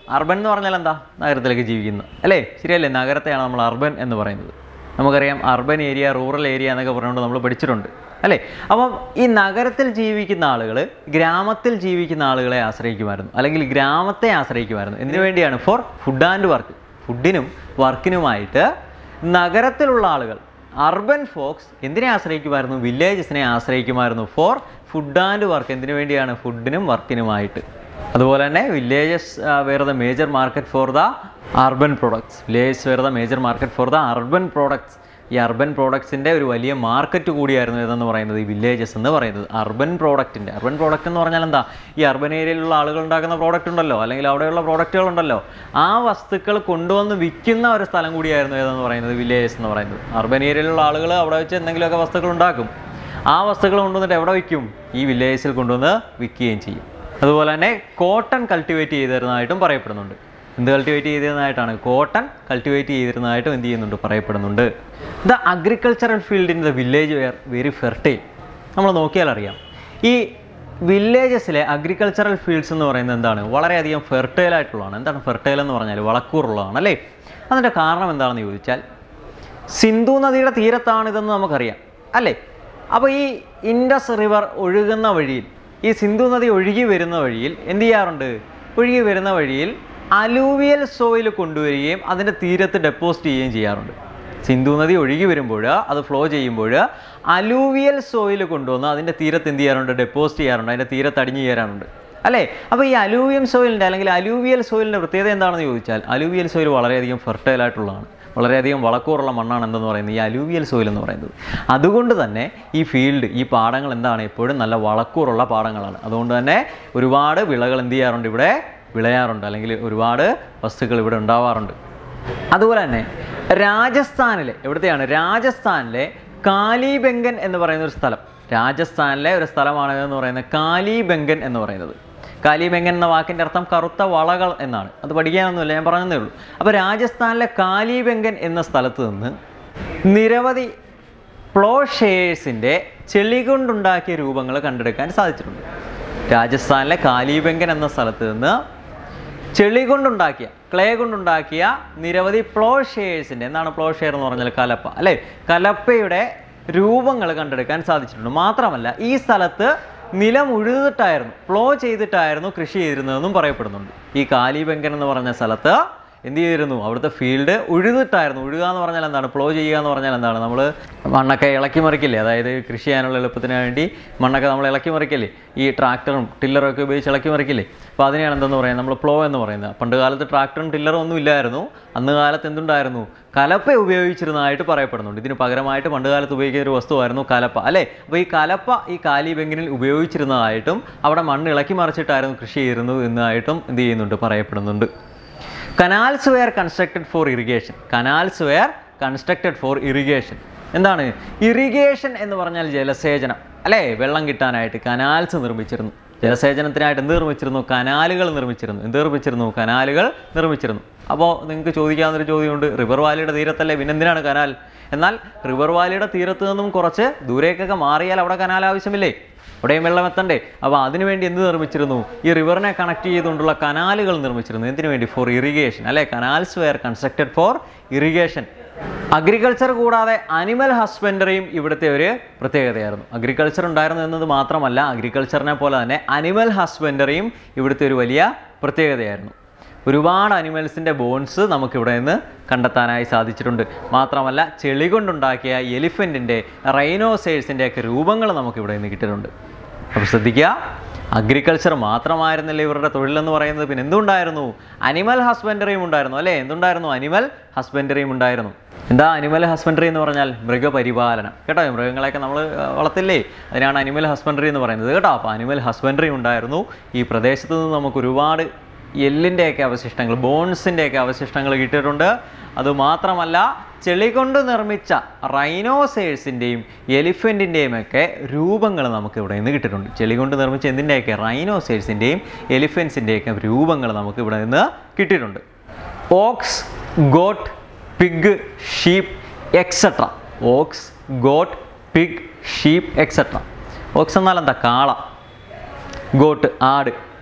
അർബൻ എന്ന് പറഞ്ഞാൽ എന്താ നഗരത്തിലേക്ക് ജീവിക്കുന്ന അല്ലേ ശരിയല്ലേ നഗരത്തെയാണ് നമ്മൾ അർബൻ എന്ന് പറയുന്നത് നമുക്കറിയാം അർബൻ ഏരിയ റൂറൽ ഏരിയ എന്നൊക്കെ പറഞ്ഞുകൊണ്ട് നമ്മൾ പഠിച്ചിട്ടുണ്ട് അല്ലേ അപ്പം ഈ നഗരത്തിൽ ജീവിക്കുന്ന ആളുകൾ ഗ്രാമത്തിൽ ജീവിക്കുന്ന ആളുകളെ ആശ്രയിക്കുമായിരുന്നു അല്ലെങ്കിൽ ഗ്രാമത്തെ ആശ്രയിക്കുമായിരുന്നു എന്തിനു വേണ്ടിയാണ് ഫോർ ഫുഡ് ആൻഡ് വർക്ക് ഫുഡിനും വർക്കിനുമായിട്ട് നഗരത്തിലുള്ള ആളുകൾ അർബൻ ഫോക്സ് എന്തിനെ ആശ്രയിക്കുമായിരുന്നു വില്ലേജസിനെ ആശ്രയിക്കുമായിരുന്നു ഫോർ ഫുഡ് ആൻഡ് വർക്ക് എന്തിനു വേണ്ടിയാണ് ഫുഡിനും വർക്കിനുമായിട്ട് അതുപോലെ തന്നെ villages were the major market for the urban products villages were the major market for the urban products ഈ അർബൻ പ്രോഡക്ട്സിൻ്റെ ഒരു വലിയ മാർക്കറ്റ് കൂടിയായിരുന്നു ഇതെന്ന് പറയുന്നത് ഈ വില്ലേജസ് എന്ന് പറയുന്നത് അർബൻ പ്രോഡക്റ്റിൻ്റെ അർബൻ പ്രോഡക്റ്റ് എന്ന് പറഞ്ഞാൽ എന്താ ഈ അർബൻ ഏരിയയിലുള്ള ആളുകൾ ഉണ്ടാക്കുന്ന പ്രോഡക്റ്റ് ഉണ്ടല്ലോ അല്ലെങ്കിൽ അവിടെയുള്ള പ്രോഡക്റ്റുകൾ ഉണ്ടല്ലോ ആ വസ്തുക്കൾ കൊണ്ടുവന്ന് വിൽക്കുന്ന ഒരു സ്ഥലം കൂടിയായിരുന്നു ഏതെന്ന് പറയുന്നത് വില്ലേജസ് എന്ന് പറയുന്നത് അർബൻ ഏരിയയിലുള്ള ആളുകൾ അവിടെ വെച്ച് എന്തെങ്കിലുമൊക്കെ വസ്തുക്കൾ ഉണ്ടാക്കും ആ വസ്തുക്കൾ കൊണ്ടുവന്നിട്ട് എവിടെ വിൽക്കും ഈ വില്ലേജസിൽ കൊണ്ടുവന്ന് വിൽക്കുകയും ചെയ്യും അതുപോലെ തന്നെ കോട്ടൺ കൾട്ടിവേറ്റ് ചെയ്തിരുന്നതായിട്ടും പറയപ്പെടുന്നുണ്ട് എന്ത് കൾട്ടിവേറ്റ് ചെയ്തിരുന്നതായിട്ടാണ് കോട്ടൺ കൾട്ടിവേറ്റ് ചെയ്തിരുന്നതായിട്ടും എന്ത് ചെയ്യുന്നുണ്ട് പറയപ്പെടുന്നുണ്ട് the agricultural field in the village were very fertile നമ്മൾ നോക്കിയാൽ അറിയാം ഈ വില്ലേജസിലെ അഗ്രികൾച്ചറൽ ഫീൽഡ്സ് എന്ന് പറയുന്നത് എന്താണ് വളരെയധികം ഫെർട്ടൈൽ ആയിട്ടുള്ളതാണ് എന്താണ് ഫെർട്ടൈൽ എന്ന് പറഞ്ഞാൽ വളക്കൂറുള്ളതാണ് അല്ലേ അതിൻ്റെ കാരണം എന്താണെന്ന് ചോദിച്ചാൽ സിന്ധു നദിയുടെ തീരത്താണ് ഇതെന്ന് നമുക്കറിയാം അല്ലേ അപ്പോൾ ഈ ഇൻഡസ് റിവർ ഒഴുകുന്ന വഴിയിൽ ഈ സിന്ധു നദി ഒഴുകി വരുന്ന വഴിയിൽ എന്ത് ചെയ്യാറുണ്ട് ഒഴുകി വരുന്ന വഴിയിൽ അലൂവിയൽ സോയിൽ കൊണ്ടുവരികയും അതിൻ്റെ തീരത്ത് ഡെപ്പോസിറ്റ് ചെയ്യുകയും ചെയ്യാറുണ്ട് സിന്ധു നദി ഒഴുകി വരുമ്പോൾ അത് ഫ്ലോ ചെയ്യുമ്പോൾ അലൂവിയൽ സോയിൽ കൊണ്ടുവന്ന് അതിൻ്റെ തീരത്ത് എന്ത് ചെയ്യാറുണ്ട് ഡെപ്പോസിറ്റ് ചെയ്യാറുണ്ട് അതിൻ്റെ തീരത്ത് അടിഞ്ഞു ചേരാറുണ്ട് അല്ലേ അപ്പോൾ ഈ അലൂവിയം സോയിലിൻ്റെ അല്ലെങ്കിൽ അലൂവിയൽ സോയിലിൻ്റെ പ്രത്യേകത എന്താണെന്ന് ചോദിച്ചാൽ അലൂവിയൽ സോയിൽ വളരെയധികം ഫെർട്ടൈൽ ആയിട്ടുള്ളതാണ് വളരെയധികം വളക്കൂറുള്ള മണ്ണാണ് എന്തെന്ന് പറയുന്നത് ഈ അലൂവിയൽ സോയിൽ എന്ന് പറയുന്നത് അതുകൊണ്ട് തന്നെ ഈ ഫീൽഡ് ഈ പാടങ്ങൾ എന്താണ് എപ്പോഴും നല്ല വളക്കൂറുള്ള പാടങ്ങളാണ് അതുകൊണ്ട് തന്നെ ഒരുപാട് വിളകൾ എന്ത് ചെയ്യാറുണ്ട് ഇവിടെ വിളയാറുണ്ട് അല്ലെങ്കിൽ ഒരുപാട് വസ്തുക്കൾ ഇവിടെ ഉണ്ടാവാറുണ്ട് അതുപോലെ തന്നെ രാജസ്ഥാനിലെ എവിടത്തെയാണ് രാജസ്ഥാനിലെ കാലിബംഗൻ എന്ന് പറയുന്ന ഒരു സ്ഥലം രാജസ്ഥാനിലെ ഒരു സ്ഥലമാണ് എന്ന് പറയുന്നത് കാലിബംഗൻ എന്ന് പറയുന്നത് കാലിബംഗൻ എന്ന വാക്കിൻ്റെ അർത്ഥം കറുത്ത വളകൾ എന്നാണ് അത് പഠിക്കാനൊന്നുമില്ല ഞാൻ പറഞ്ഞതേ ഉള്ളൂ അപ്പോൾ രാജസ്ഥാനിലെ കാലിബംഗൻ എന്ന സ്ഥലത്ത് നിന്ന് നിരവധി പ്ലോഷേഴ്സിൻ്റെ ചെളി കൊണ്ടുണ്ടാക്കിയ രൂപങ്ങൾ കണ്ടെടുക്കാൻ സാധിച്ചിട്ടുണ്ട് രാജസ്ഥാനിലെ കാലിബംഗൻ എന്ന സ്ഥലത്ത് നിന്ന് ചെളി കൊണ്ടുണ്ടാക്കിയ ക്ലേ കൊണ്ടുണ്ടാക്കിയ നിരവധി പ്ലോഷേഴ്സിൻ്റെ എന്താണ് പ്ലോഷെയർ എന്ന് പറഞ്ഞാൽ കലപ്പ അല്ലേ കലപ്പയുടെ രൂപങ്ങൾ കണ്ടെടുക്കാൻ സാധിച്ചിട്ടുണ്ട് മാത്രമല്ല ഈ സ്ഥലത്ത് നിലം ഉഴുതിട്ടായിരുന്നു ഫ്ലോ ചെയ്തിട്ടായിരുന്നു കൃഷി ചെയ്തിരുന്നതെന്നും പറയപ്പെടുന്നുണ്ട് ഈ കാലിബംഗൻ എന്ന് പറഞ്ഞ സ്ഥലത്ത് എന്ത് ചെയ്തിരുന്നു അവിടുത്തെ ഫീൽഡ് ഉഴുതിട്ടായിരുന്നു ഉഴുക എന്ന് പറഞ്ഞാൽ എന്താണ് ഫ്ലോ ചെയ്യുക എന്ന് പറഞ്ഞാൽ എന്താണ് നമ്മൾ മണ്ണൊക്കെ ഇളക്കി മറിക്കില്ലേ അതായത് കൃഷി ചെയ്യാനുള്ള എളുപ്പത്തിന് വേണ്ടി മണ്ണൊക്കെ നമ്മൾ ഇളക്കി മറിക്കില്ലേ ഈ ട്രാക്ടറും ടില്ലറും ഒക്കെ ഉപയോഗിച്ച് ഇളക്കി മറിക്കില്ലേ അപ്പോൾ അതിനെയാണ് എന്തെന്ന് പറയുന്നത് നമ്മൾ ഫ്ലോ എന്ന് പറയുന്നത് പണ്ട് കാലത്ത് ട്രാക്ടറും ടില്ലറും ഒന്നും ഇല്ലായിരുന്നു അന്ന് കാലത്ത് എന്തുണ്ടായിരുന്നു കലപ്പ ഉപയോഗിച്ചിരുന്നതായിട്ട് പറയപ്പെടുന്നുണ്ട് ഇതിന് പകരമായിട്ട് പണ്ട് കാലത്ത് ഉപയോഗിക്കുന്ന ഒരു വസ്തുവായിരുന്നു കലപ്പ അല്ലേ അപ്പോൾ ഈ കലപ്പ ഈ കാലി ബെങ്കിനിൽ ഉപയോഗിച്ചിരുന്നതായിട്ടും അവിടെ മണ്ണ് ഇളക്കി മറിച്ചിട്ടായിരുന്നു കൃഷി ചെയ്തിരുന്നത് എന്നതായിട്ടും എന്ത് ചെയ്യുന്നുണ്ട് പറയപ്പെടുന്നുണ്ട് canals were constructed for irrigation canals were constructed for irrigation എന്താണ് ഇറിഗേഷൻ എന്ന് പറഞ്ഞാൽ ജലസേചനം അല്ലേ വെള്ളം കിട്ടാനായിട്ട് കനാൽസ് നിർമ്മിച്ചിരുന്നു ജലസേചനത്തിനായിട്ട് എന്ത് നിർമ്മിച്ചിരുന്നു കനാലുകൾ നിർമ്മിച്ചിരുന്നു എന്ത് നിർമ്മിച്ചിരുന്നു കനാലുകൾ നിർമ്മിച്ചിരുന്നു അപ്പോൾ നിങ്ങൾക്ക് ചോദിക്കാവുന്നൊരു ചോദ്യമുണ്ട് റിവർ വാലിയുടെ തീരത്തല്ലേ പിന്നെന്തിനാണ് കനാൽ എന്നാൽ റിവർ വാലിയുടെ തീരത്ത് നിന്നും കുറച്ച് ദൂരേക്കൊക്കെ മാറിയാൽ അവിടെ കനാൽ ആവശ്യമില്ലേ അവിടെയും വെള്ളം എത്തണ്ടേ അപ്പോൾ അതിനുവേണ്ടി എന്ത് നിർമ്മിച്ചിരുന്നു ഈ റിവറിനെ കണക്ട് ചെയ്തുകൊണ്ടുള്ള കനാലുകൾ നിർമ്മിച്ചിരുന്നു എന്തിനു വേണ്ടി ഫോർ ഇറിഗേഷൻ അല്ലെ canals were constructed for irrigation agriculture കൂടാതെ അനിമൽ ഹസ്ബൻഡറിയും ഇവിടുത്തെ ഒരു പ്രത്യേകതയായിരുന്നു അഗ്രികൾച്ചർ ഉണ്ടായിരുന്നു എന്നത് മാത്രമല്ല അഗ്രികൾച്ചറിനെ പോലെ തന്നെ അനിമൽ ഹസ്ബൻഡറിയും ഇവിടുത്തെ ഒരു വലിയ പ്രത്യേകതയായിരുന്നു ഒരുപാട് അനിമൽസിൻ്റെ ബോൺസ് നമുക്കിവിടെ നിന്ന് കണ്ടെത്താനായി സാധിച്ചിട്ടുണ്ട് മാത്രമല്ല ചെളി കൊണ്ടുണ്ടാക്കിയ എലിഫൻറ്റിൻ്റെ റൈനോസേഴ്സിൻ്റെ ഒക്കെ രൂപങ്ങൾ നമുക്കിവിടെ നിന്ന് കിട്ടിയിട്ടുണ്ട് അപ്പോൾ ശ്രദ്ധിക്കുക അഗ്രികൾച്ചർ മാത്രമായിരുന്നില്ല ഇവരുടെ തൊഴിലെന്ന് പറയുന്നത് പിന്നെ എന്തുണ്ടായിരുന്നു അനിമൽ ഹസ്ബൻഡറിയും ഉണ്ടായിരുന്നു അല്ലേ എന്തുണ്ടായിരുന്നു അനിമൽ ഹസ്ബൻഡറിയും ഉണ്ടായിരുന്നു എന്താ അനിമൽ ഹസ്ബൻഡറി എന്ന് പറഞ്ഞാൽ മൃഗപരിപാലനം കേട്ടോ ഈ മൃഗങ്ങളെയൊക്കെ നമ്മൾ വളർത്തില്ലേ അതിനാണ് അനിമൽ ഹസ്ബൻഡറി എന്ന് പറയുന്നത് കേട്ടോ അപ്പോൾ അനിമൽ ഹസ്ബൻഡറി ഉണ്ടായിരുന്നു ഈ പ്രദേശത്ത് നിന്ന് നമുക്ക് ഒരുപാട് എല്ലിൻ്റെയൊക്കെ അവശിഷ്ടങ്ങൾ ബോൺസിൻ്റെയൊക്കെ അവശിഷ്ടങ്ങൾ കിട്ടിയിട്ടുണ്ട് അതുമാത്രമല്ല ചെളി കൊണ്ട് നിർമ്മിച്ച റൈനോസേഴ്സിൻ്റെയും എലിഫൻറ്റിൻ്റെയും ഒക്കെ രൂപങ്ങൾ നമുക്ക് ഇവിടെ നിന്ന് കിട്ടിയിട്ടുണ്ട് ചെളി കൊണ്ട് നിർമ്മിച്ച എന്തിൻ്റെയൊക്കെ റൈനോസേഴ്സിൻ്റെയും എലിഫൻസിൻ്റെയൊക്കെ രൂപങ്ങൾ നമുക്ക് ഇവിടെ നിന്ന് കിട്ടിയിട്ടുണ്ട് ox goat pig sheep etcetera ox goat pig sheep etcetera ox എന്നാൽ എന്താ കാള ഗോട്ട് ആട്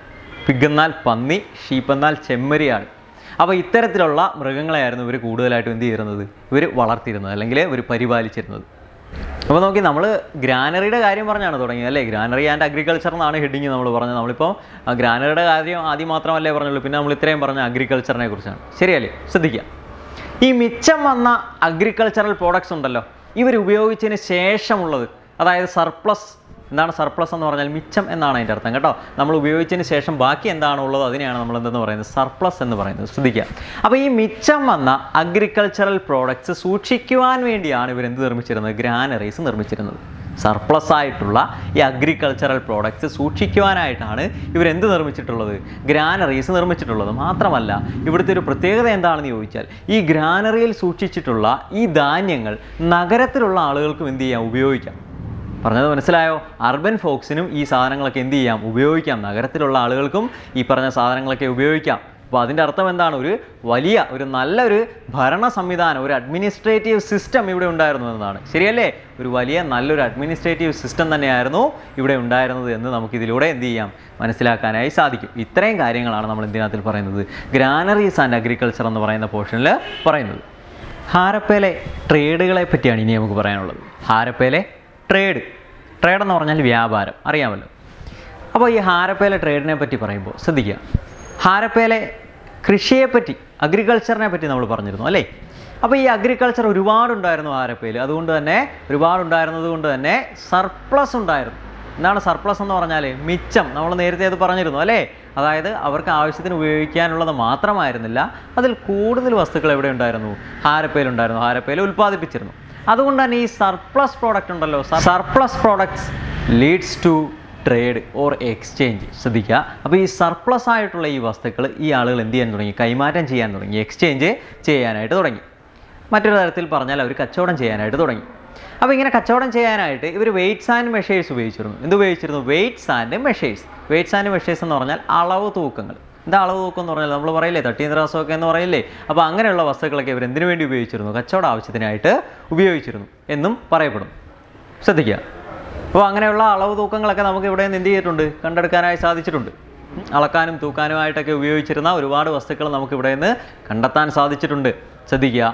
പിഗ് എന്നാൽ പന്നി ഷീപ്പ് എന്നാൽ ചെമ്മരിയാണ് അപ്പോൾ ഇത്തരത്തിലുള്ള മൃഗങ്ങളെയായിരുന്നു ഇവർ കൂടുതലായിട്ടും എന്ത് ചെയ്യുന്നത് ഇവർ വളർത്തിയിരുന്നത് അല്ലെങ്കിൽ ഇവർ പരിപാലിച്ചിരുന്നത് അപ്പോൾ നോക്കി നമ്മൾ ഗ്രാനറിയുടെ കാര്യം പറഞ്ഞാണ് തുടങ്ങിയത് അല്ലേ ഗ്രാനറി ആൻഡ് അഗ്രികൾച്ചർ എന്നാണ് ഹെഡിങ് നമ്മൾ പറഞ്ഞത് നമ്മളിപ്പോൾ ആ ഗ്രാനറിയുടെ കാര്യം ആദ്യം മാത്രമല്ലേ പറഞ്ഞുള്ളൂ പിന്നെ നമ്മൾ ഇത്രയും പറഞ്ഞ അഗ്രികൾച്ചറിനെ കുറിച്ചാണ് ശരിയല്ലേ ശ്രദ്ധിക്കുക ഈ മിച്ചം വന്ന അഗ്രികൾച്ചറൽ പ്രോഡക്ട്സ് ഉണ്ടല്ലോ ഇവർ ഉപയോഗിച്ചതിന് ശേഷമുള്ളത് അതായത് സർപ്ലസ് എന്താണ് സർപ്ലസ് എന്ന് പറഞ്ഞാൽ മിച്ചം എന്നാണ് അതിൻ്റെ അർത്ഥം കേട്ടോ നമ്മൾ ഉപയോഗിച്ചതിന് ശേഷം ബാക്കി എന്താണോ ഉള്ളത് അതിനെയാണ് നമ്മൾ എന്തെന്ന് പറയുന്നത് സർപ്ലസ് എന്ന് പറയുന്നത് ശ്രദ്ധിക്കുക അപ്പോൾ ഈ മിച്ചം വന്ന അഗ്രികൾച്ചറൽ പ്രോഡക്ട്സ് സൂക്ഷിക്കുവാൻ വേണ്ടിയാണ് ഇവർ എന്ത് നിർമ്മിച്ചിരുന്നത് ഗ്രാനറീസ് നിർമ്മിച്ചിരുന്നത് സർപ്ലസ് ആയിട്ടുള്ള ഈ അഗ്രികൾച്ചറൽ പ്രോഡക്ട്സ് സൂക്ഷിക്കുവാനായിട്ടാണ് ഇവരെന്ത് നിർമ്മിച്ചിട്ടുള്ളത് ഗ്രാനറീസ് നിർമ്മിച്ചിട്ടുള്ളത് മാത്രമല്ല ഇവിടുത്തെ ഒരു പ്രത്യേകത എന്താണെന്ന് ചോദിച്ചാൽ ഈ ഗ്രാനറിയിൽ സൂക്ഷിച്ചിട്ടുള്ള ഈ ധാന്യങ്ങൾ നഗരത്തിലുള്ള ആളുകൾക്കും എന്ത് ചെയ്യാം ഉപയോഗിക്കാം പറഞ്ഞത് മനസ്സിലായോ അർബൻ ഫോക്സിനും ഈ സാധനങ്ങളൊക്കെ എന്ത് ചെയ്യാം ഉപയോഗിക്കാം നഗരത്തിലുള്ള ആളുകൾക്കും ഈ പറഞ്ഞ സാധനങ്ങളൊക്കെ ഉപയോഗിക്കാം അപ്പോൾ അതിൻ്റെ അർത്ഥം എന്താണ് ഒരു വലിയ ഒരു നല്ലൊരു ഭരണ സംവിധാനം ഒരു അഡ്മിനിസ്ട്രേറ്റീവ് സിസ്റ്റം ഇവിടെ ഉണ്ടായിരുന്നു എന്നതാണ് ശരിയല്ലേ ഒരു വലിയ നല്ലൊരു അഡ്മിനിസ്ട്രേറ്റീവ് സിസ്റ്റം തന്നെയായിരുന്നു ഇവിടെ ഉണ്ടായിരുന്നത് എന്ന് നമുക്കിതിലൂടെ എന്ത് ചെയ്യാം മനസ്സിലാക്കാനായി സാധിക്കും ഇത്രയും കാര്യങ്ങളാണ് നമ്മൾ ഇതിനകത്തിൽ പറയുന്നത് ഗ്രാനറീസ് ആൻഡ് അഗ്രികൾച്ചർ എന്ന് പറയുന്ന പോർഷനിൽ പറയുന്നത് ഹാരപ്പയിലെ ട്രേഡുകളെ പറ്റിയാണ് ഇനി നമുക്ക് പറയാനുള്ളത് ഹാരപ്പയിലെ ട്രേഡ് ട്രേഡ് എന്ന് പറഞ്ഞാൽ വ്യാപാരം അറിയാമല്ലോ അപ്പോൾ ഈ ഹാരപ്പയിലെ ട്രേഡിനെ പറ്റി പറയുമ്പോൾ ശ്രദ്ധിക്കുക ഹാരപ്പയിലെ കൃഷിയെപ്പറ്റി അഗ്രികൾച്ചറിനെ പറ്റി നമ്മൾ പറഞ്ഞിരുന്നു അല്ലേ അപ്പോൾ ഈ അഗ്രികൾച്ചർ ഒരുപാടുണ്ടായിരുന്നു ഹാരപ്പയിൽ അതുകൊണ്ട് തന്നെ ഒരുപാടുണ്ടായിരുന്നത് കൊണ്ട് തന്നെ സർപ്ലസ് ഉണ്ടായിരുന്നു എന്താണ് സർപ്ലസ് എന്ന് പറഞ്ഞാൽ മിച്ചം നമ്മൾ നേരത്തെ അത് പറഞ്ഞിരുന്നു അല്ലേ അതായത് അവർക്ക് ആവശ്യത്തിന് ഉപയോഗിക്കാനുള്ളത് മാത്രമായിരുന്നില്ല അതിൽ കൂടുതൽ വസ്തുക്കൾ എവിടെ ഉണ്ടായിരുന്നു ഹാരപ്പയിൽ ഉണ്ടായിരുന്നു ഹാരപ്പയിൽ ഉൽപ്പാദിപ്പിച്ചിരുന്നു അതുകൊണ്ട് തന്നെ ഈ സർപ്ലസ് പ്രോഡക്റ്റ് ഉണ്ടല്ലോ surplus products leads to trade or exchange ശ്രദ്ധിക്കുക അപ്പോൾ ഈ സർപ്ലസ് ആയിട്ടുള്ള ഈ വസ്തുക്കൾ ഈ ആളുകൾ എന്ത് ചെയ്യാൻ തുടങ്ങി കൈമാറ്റം ചെയ്യാൻ തുടങ്ങി എക്സ്ചേഞ്ച് ചെയ്യാനായിട്ട് തുടങ്ങി മറ്റൊരു തരത്തിൽ പറഞ്ഞാൽ അവർ കച്ചവടം ചെയ്യാനായിട്ട് തുടങ്ങി അപ്പോൾ ഇങ്ങനെ കച്ചവടം ചെയ്യാനായിട്ട് ഇവർ വെയ്റ്റ്സ് ആൻഡ് മെഷേഴ്സ് ഉപയോഗിച്ചിരുന്നു എന്ത് ഉപയോഗിച്ചിരുന്നു weights and measures weights and measures എന്ന് പറഞ്ഞാൽ അളവ് തൂക്കങ്ങൾ എന്താ അളവ് തൂക്കം എന്ന് പറഞ്ഞാൽ നമ്മൾ പറയില്ലേ തട്ടീന്ദ്രാസമൊക്കെ എന്ന് പറയില്ലേ അപ്പോൾ അങ്ങനെയുള്ള വസ്തുക്കളൊക്കെ ഇവർ എന്തിനു വേണ്ടി ഉപയോഗിച്ചിരുന്നു കച്ചവട ആവശ്യത്തിനായിട്ട് ഉപയോഗിച്ചിരുന്നു എന്നും പറയപ്പെടുന്നു ശ്രദ്ധിക്കുക അപ്പോൾ അങ്ങനെയുള്ള അളവ് തൂക്കങ്ങളൊക്കെ നമുക്ക് ഇവിടെ നിന്ന് എന്ത് ചെയ്തിട്ടുണ്ട് കണ്ടെടുക്കാനായി സാധിച്ചിട്ടുണ്ട് ഉം, അളക്കാനും തൂക്കാനുമായിട്ടൊക്കെ ഉപയോഗിച്ചിരുന്ന ഒരുപാട് വസ്തുക്കൾ നമുക്ക് ഇവിടെ നിന്ന് കണ്ടെത്താൻ സാധിച്ചിട്ടുണ്ട് ശ്രദ്ധിക്കുക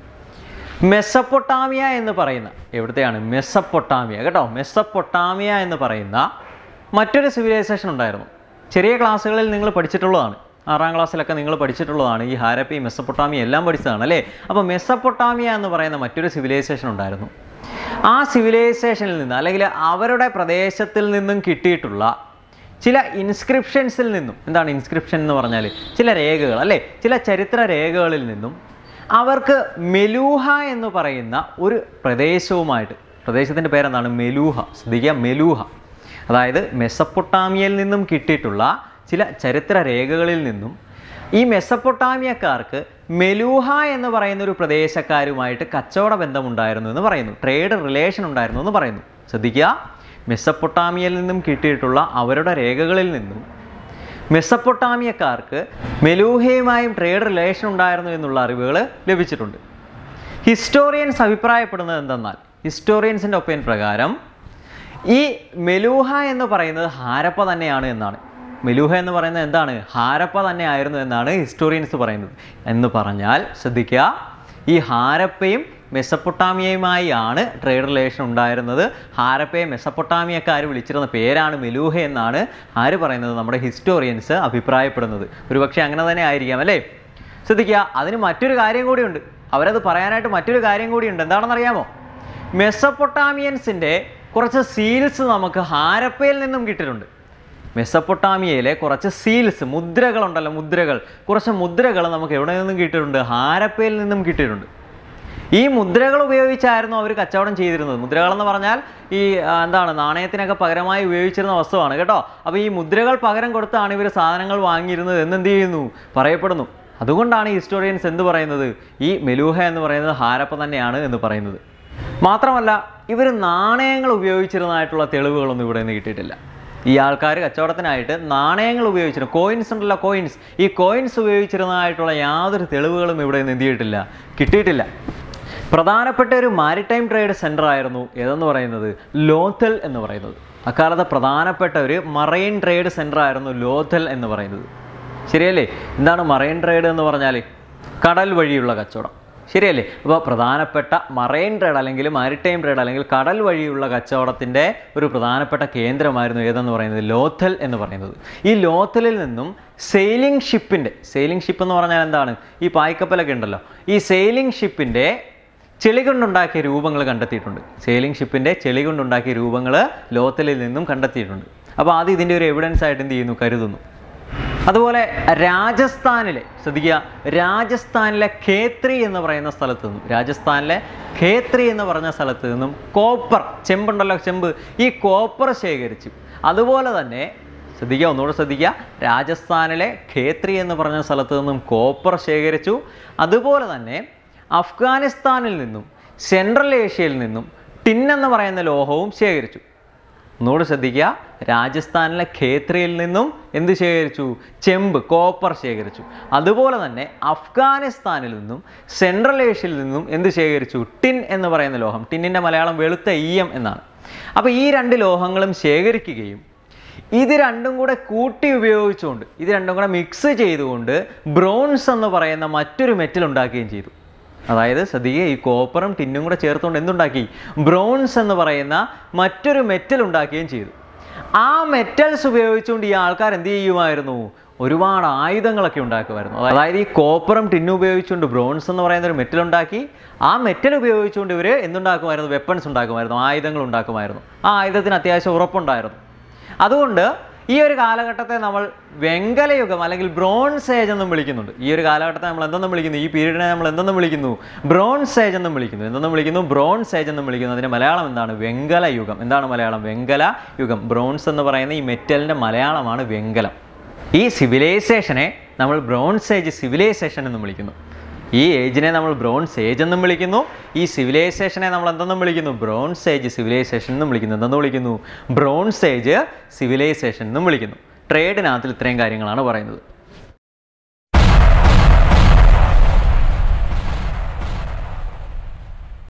മെസ്സപ്പൊട്ടാമിയ എന്ന് പറയുന്ന എവിടുത്തെയാണ് മെസ്സപ്പൊട്ടാമിയ കേട്ടോ മെസ്സപ്പൊട്ടാമിയ എന്ന് പറയുന്ന മറ്റൊരു സിവിലൈസേഷൻ ഉണ്ടായിരുന്നു ചെറിയ ക്ലാസ്സുകളിൽ നിങ്ങൾ പഠിച്ചിട്ടുള്ളതാണ് ആറാം ക്ലാസ്സിലൊക്കെ നിങ്ങൾ പഠിച്ചിട്ടുള്ളതാണ് ഈ ഹാരപ്പി മെസ്സപ്പൊട്ടാമിയ എല്ലാം പഠിച്ചതാണ് അല്ലേ അപ്പോൾ മെസ്സപ്പൊട്ടാമിയ എന്ന് പറയുന്ന മറ്റൊരു സിവിലൈസേഷൻ ഉണ്ടായിരുന്നു ആ സിവിലൈസേഷനിൽ നിന്ന് അല്ലെങ്കിൽ അവരുടെ പ്രദേശത്തിൽ നിന്നും കിട്ടിയിട്ടുള്ള ചില ഇൻസ്ക്രിപ്ഷൻസിൽ നിന്നും എന്താണ് ഇൻസ്ക്രിപ്ഷൻ എന്ന് പറഞ്ഞാൽ ചില രേഖകൾ അല്ലേ ചില ചരിത്ര രേഖകളിൽ നിന്നും അവർക്ക് മെലൂഹ എന്ന് പറയുന്ന ഒരു പ്രദേശവുമായിട്ട് പ്രദേശത്തിൻ്റെ പേരെന്താണ് മെലൂഹ ശ്രദ്ധിക്കുക മെലൂഹ അതായത് മെസ്സപ്പൊട്ടാമിയയിൽ നിന്നും കിട്ടിയിട്ടുള്ള ചില ചരിത്ര രേഖകളിൽ നിന്നും ഈ മെസ്സപ്പൊട്ടാമിയക്കാർക്ക് മെലൂഹ എന്ന് പറയുന്ന ഒരു പ്രദേശക്കാരുമായിട്ട് കച്ചവട ബന്ധമുണ്ടായിരുന്നു എന്ന് പറയുന്നു ട്രേഡ് റിലേഷൻ ഉണ്ടായിരുന്നു എന്ന് പറയുന്നു ശ്രദ്ധിക്കുക മെസ്സപ്പൊട്ടാമിയയിൽ നിന്നും കിട്ടിയിട്ടുള്ള അവരുടെ രേഖകളിൽ നിന്നും മെസ്സപ്പൊട്ടാമിയക്കാർക്ക് മെലൂഹയുമായും ട്രേഡ് റിലേഷൻ ഉണ്ടായിരുന്നു എന്നുള്ള അറിവുകൾ ലഭിച്ചിട്ടുണ്ട് ഹിസ്റ്റോറിയൻസ് അഭിപ്രായപ്പെടുന്നത് എന്തെന്നാൽ ഹിസ്റ്റോറിയൻസിൻ്റെ ഒപ്പീനിയൻ പ്രകാരം ഈ മെലൂഹ എന്ന് പറയുന്നത് ഹാരപ്പ തന്നെയാണ് എന്നാണ് മെലൂഹ എന്ന് പറയുന്നത് എന്താണ് ഹാരപ്പ തന്നെ ആയിരുന്നു എന്നാണ് ഹിസ്റ്റോറിയൻസ് പറയുന്നത് എന്ന് പറഞ്ഞാൽ ശ്രദ്ധിക്കുക ഈ ഹാരപ്പയും മെസ്സപ്പൊട്ടാമിയയുമായി ആണ് ട്രേഡ് റിലേഷൻ ഉണ്ടായിരുന്നത് ഹാരപ്പയെ മെസ്സപ്പൊട്ടാമിയക്കാർ വിളിച്ചിരുന്ന പേരാണ് മെലൂഹ എന്നാണ് ആര് പറയുന്നത് നമ്മുടെ ഹിസ്റ്റോറിയൻസ് അഭിപ്രായപ്പെടുന്നത് ഒരുപക്ഷെ അങ്ങനെ തന്നെ ആയിരിക്കാം അല്ലേ ശ്രദ്ധിക്കുക അതിന് മറ്റൊരു കാര്യം കൂടിയുണ്ട് അവരത് പറയാനായിട്ട് മറ്റൊരു കാര്യം കൂടിയുണ്ട് എന്താണെന്നറിയാമോ മെസ്സപ്പൊട്ടാമിയൻസിൻ്റെ കുറച്ച് സീൽസ് നമുക്ക് ഹാരപ്പയിൽ നിന്നും കിട്ടിയിട്ടുണ്ട് മെസ്സപ്പൊട്ടാമിയയിലെ കുറച്ച് സീൽസ് മുദ്രകളുണ്ടല്ലോ മുദ്രകൾ കുറച്ച് മുദ്രകൾ നമുക്ക് എവിടെ നിന്നും കിട്ടിയിട്ടുണ്ട് ഹാരപ്പയിൽ നിന്നും കിട്ടിയിട്ടുണ്ട് ഈ മുദ്രകൾ ഉപയോഗിച്ചായിരുന്നു അവർ കച്ചവടം ചെയ്തിരുന്നത് മുദ്രകൾ എന്ന് പറഞ്ഞാൽ ഈ ആ, എന്താണ് നാണയത്തിനൊക്കെ പകരമായി ഉപയോഗിച്ചിരുന്ന വസ്തുവാണ് കേട്ടോ അപ്പോൾ ഈ മുദ്രകൾ പകരം കൊടുത്താണ് ഇവർ സാധനങ്ങൾ വാങ്ങിയിരുന്നത് എന്നെന്ത് ചെയ്യുന്നു പറയപ്പെടുന്നു അതുകൊണ്ടാണ് ഈ ഹിസ്റ്റോറിയൻസ് എന്ത് പറയുന്നത് ഈ മെലൂഹ എന്ന് പറയുന്നത് ഹാരപ്പ തന്നെയാണ് എന്ന് പറയുന്നത് മാത്രമല്ല ഇവർ നാണയങ്ങൾ ഉപയോഗിച്ചിരുന്നതായിട്ടുള്ള തെളിവുകളൊന്നും ഇവിടെ നിന്ന് കിട്ടിയിട്ടില്ല ഈ ആൾക്കാർ കച്ചവടത്തിനായിട്ട് നാണയങ്ങൾ ഉപയോഗിച്ചിരുന്നു കോയിൻസ് ഉണ്ടല്ലോ കോയിൻസ് ഈ കോയിൻസ് ഉപയോഗിച്ചിരുന്നതായിട്ടുള്ള യാതൊരു തെളിവുകളും ഇവിടെ നിന്ന് എന്ത് ചെയ്തിട്ടില്ല കിട്ടിയിട്ടില്ല പ്രധാനപ്പെട്ട ഒരു മാരിടൈം ട്രേഡ് സെൻറ്റർ ആയിരുന്നു ഏതെന്ന് പറയുന്നത് ലോത്തൽ എന്ന് പറയുന്നത് അക്കാലത്തെ പ്രധാനപ്പെട്ട ഒരു മറൈൻ ട്രേഡ് സെൻ്റർ ആയിരുന്നു ലോഥൽ എന്ന് പറയുന്നത് ശരിയല്ലേ എന്താണ് മറൈൻ ട്രേഡ് എന്ന് പറഞ്ഞാൽ കടൽ വഴിയുള്ള കച്ചവടം ശരിയല്ലേ അപ്പോൾ പ്രധാനപ്പെട്ട മറൈൻ ട്രേഡ് അല്ലെങ്കിൽ മാരിടൈം ട്രേഡ് അല്ലെങ്കിൽ കടൽ വഴിയുള്ള കച്ചവടത്തിൻ്റെ ഒരു പ്രധാനപ്പെട്ട കേന്ദ്രമായിരുന്നു ഏതെന്ന് പറയുന്നത് ലോഥൽ എന്ന് പറയുന്നത് ഈ ലോഥലിൽ നിന്നും സെയിലിംഗ് ഷിപ്പിൻ്റെ സെയിലിംഗ് ഷിപ്പ് എന്ന് പറഞ്ഞാൽ എന്താണ് ഈ പായ്ക്കപ്പലൊക്കെ ഉണ്ടല്ലോ ഈ സെയിലിംഗ് ഷിപ്പിൻ്റെ ചെളി കൊണ്ടുണ്ടാക്കിയ രൂപങ്ങൾ കണ്ടെത്തിയിട്ടുണ്ട് സെയിലിംഗ് ഷിപ്പിൻ്റെ ചെളി കൊണ്ടുണ്ടാക്കിയ രൂപങ്ങൾ ലോത്തലിൽ നിന്നും കണ്ടെത്തിയിട്ടുണ്ട് അപ്പോൾ ആദ്യം ഇതിൻ്റെ ഒരു എവിഡൻസ് ആയിട്ട് എന്ത് ചെയ്യുന്നു കരുതുന്നു അതുപോലെ രാജസ്ഥാനിലെ ശ്രദ്ധിക്കുക രാജസ്ഥാനിലെ ഖേത്രി എന്ന് പറയുന്ന സ്ഥലത്ത് നിന്നും രാജസ്ഥാനിലെ ഖേത്രി എന്ന് പറഞ്ഞ സ്ഥലത്ത് നിന്നും കോപ്പർ ചെമ്പുണ്ടല്ലോ ചെമ്പ് ഈ കോപ്പർ ശേഖരിച്ചു അതുപോലെ തന്നെ ശ്രദ്ധിക്കുക ഒന്നുകൂടെ ശ്രദ്ധിക്കുക രാജസ്ഥാനിലെ ഖേത്രി എന്ന് പറഞ്ഞ സ്ഥലത്ത് നിന്നും കോപ്പർ ശേഖരിച്ചു അതുപോലെ തന്നെ അഫ്ഗാനിസ്ഥാനിൽ നിന്നും സെൻട്രൽ ഏഷ്യയിൽ നിന്നും ടിൻ എന്ന് പറയുന്ന ലോഹവും ശേഖരിച്ചു ഒന്നുകൂടെ ശ്രദ്ധിക്കുക രാജസ്ഥാനിലെ ഖേത്രിയിൽ നിന്നും എന്ത് ശേഖരിച്ചു ചെമ്പ് കോപ്പർ ശേഖരിച്ചു അതുപോലെ തന്നെ അഫ്ഗാനിസ്ഥാനിൽ നിന്നും സെൻട്രൽ ഏഷ്യയിൽ നിന്നും എന്ത് ശേഖരിച്ചു ടിൻ എന്ന് പറയുന്ന ലോഹം ടിന്നിൻ്റെ മലയാളം വെളുത്ത ഈയം എന്നാണ് അപ്പോൾ ഈ രണ്ട് ലോഹങ്ങളും ശേഖരിക്കുകയും ഇത് രണ്ടും കൂടെ കൂട്ടി ഉപയോഗിച്ചുകൊണ്ട് ഇത് രണ്ടും കൂടെ മിക്സ് ചെയ്തുകൊണ്ട് ബ്രോൺസ് എന്ന് പറയുന്ന മറ്റൊരു മെറ്റൽ ഉണ്ടാക്കുകയും ചെയ്തു അതായത് ശ്രദ്ധിക്കുക ഈ കോപ്പറും ടിന്നും കൂടെ ചേർത്തുകൊണ്ട് എന്തുണ്ടാക്കി ബ്രോൺസ് എന്ന് പറയുന്ന മറ്റൊരു മെറ്റൽ ഉണ്ടാക്കുകയും ചെയ്തു ആ മെറ്റൽസ് ഉപയോഗിച്ചുകൊണ്ട് ഈ ആൾക്കാർ എന്ത് ചെയ്യുമായിരുന്നു ഒരുപാട് ആയുധങ്ങളൊക്കെ ഉണ്ടാക്കുമായിരുന്നു അതായത് ഈ കോപ്പറും ടിന്നും ഉപയോഗിച്ചുകൊണ്ട് ബ്രോൺസ് എന്ന് പറയുന്ന ഒരു മെറ്റൽ ഉണ്ടാക്കി ആ മെറ്റൽ ഉപയോഗിച്ചുകൊണ്ട് ഇവർ എന്തുണ്ടാക്കുമായിരുന്നു വെപ്പൺസ് ഉണ്ടാക്കുമായിരുന്നു ആയുധങ്ങൾ ഉണ്ടാക്കുമായിരുന്നു ആ ആയുധത്തിന് അത്യാവശ്യം ഉറപ്പുണ്ടായിരുന്നു അതുകൊണ്ട് ഈ ഒരു കാലഘട്ടത്തെ നമ്മൾ വെങ്കലയുഗം അല്ലെങ്കിൽ ബ്രോൺസ് ഏജ് എന്നും വിളിക്കുന്നുണ്ട് ഈ ഒരു കാലഘട്ടത്തെ നമ്മൾ എന്തെന്നും വിളിക്കുന്നു ഈ പീരീഡിനെ നമ്മൾ എന്തെന്നും വിളിക്കുന്നു ബ്രോൺസ് ഏജ് എന്നും വിളിക്കുന്നു എന്തെന്നും വിളിക്കുന്നു ബ്രോൺസ് ഏജ് എന്നും വിളിക്കുന്നു അതിൻ്റെ മലയാളം എന്താണ് വെങ്കല യുഗം എന്താണ് മലയാളം വെങ്കല യുഗം ബ്രോൺസ് എന്ന് പറയുന്ന ഈ മെറ്റലിൻ്റെ മലയാളമാണ് വെങ്കലം ഈ സിവിലൈസേഷനെ നമ്മൾ ബ്രോൺസ് ഏജ് സിവിലൈസേഷൻ എന്നും വിളിക്കുന്നു ഈ ഏജിനെ നമ്മൾ ബ്രോൺസ് ഏജ് എന്നും വിളിക്കുന്നു ഈ സിവിലൈസേഷനെ നമ്മൾ എന്തെന്നും വിളിക്കുന്നു ബ്രോൺസ് ഏജ് സിവിലൈസേഷൻ എന്നും വിളിക്കുന്നു എന്തെന്ന് വിളിക്കുന്നു ബ്രോൺസ് ഏജ് സിവിലൈസേഷൻ എന്നും വിളിക്കുന്നു ട്രേഡിനകത്തിൽ ഇത്രയും കാര്യങ്ങളാണ് പറയുന്നത്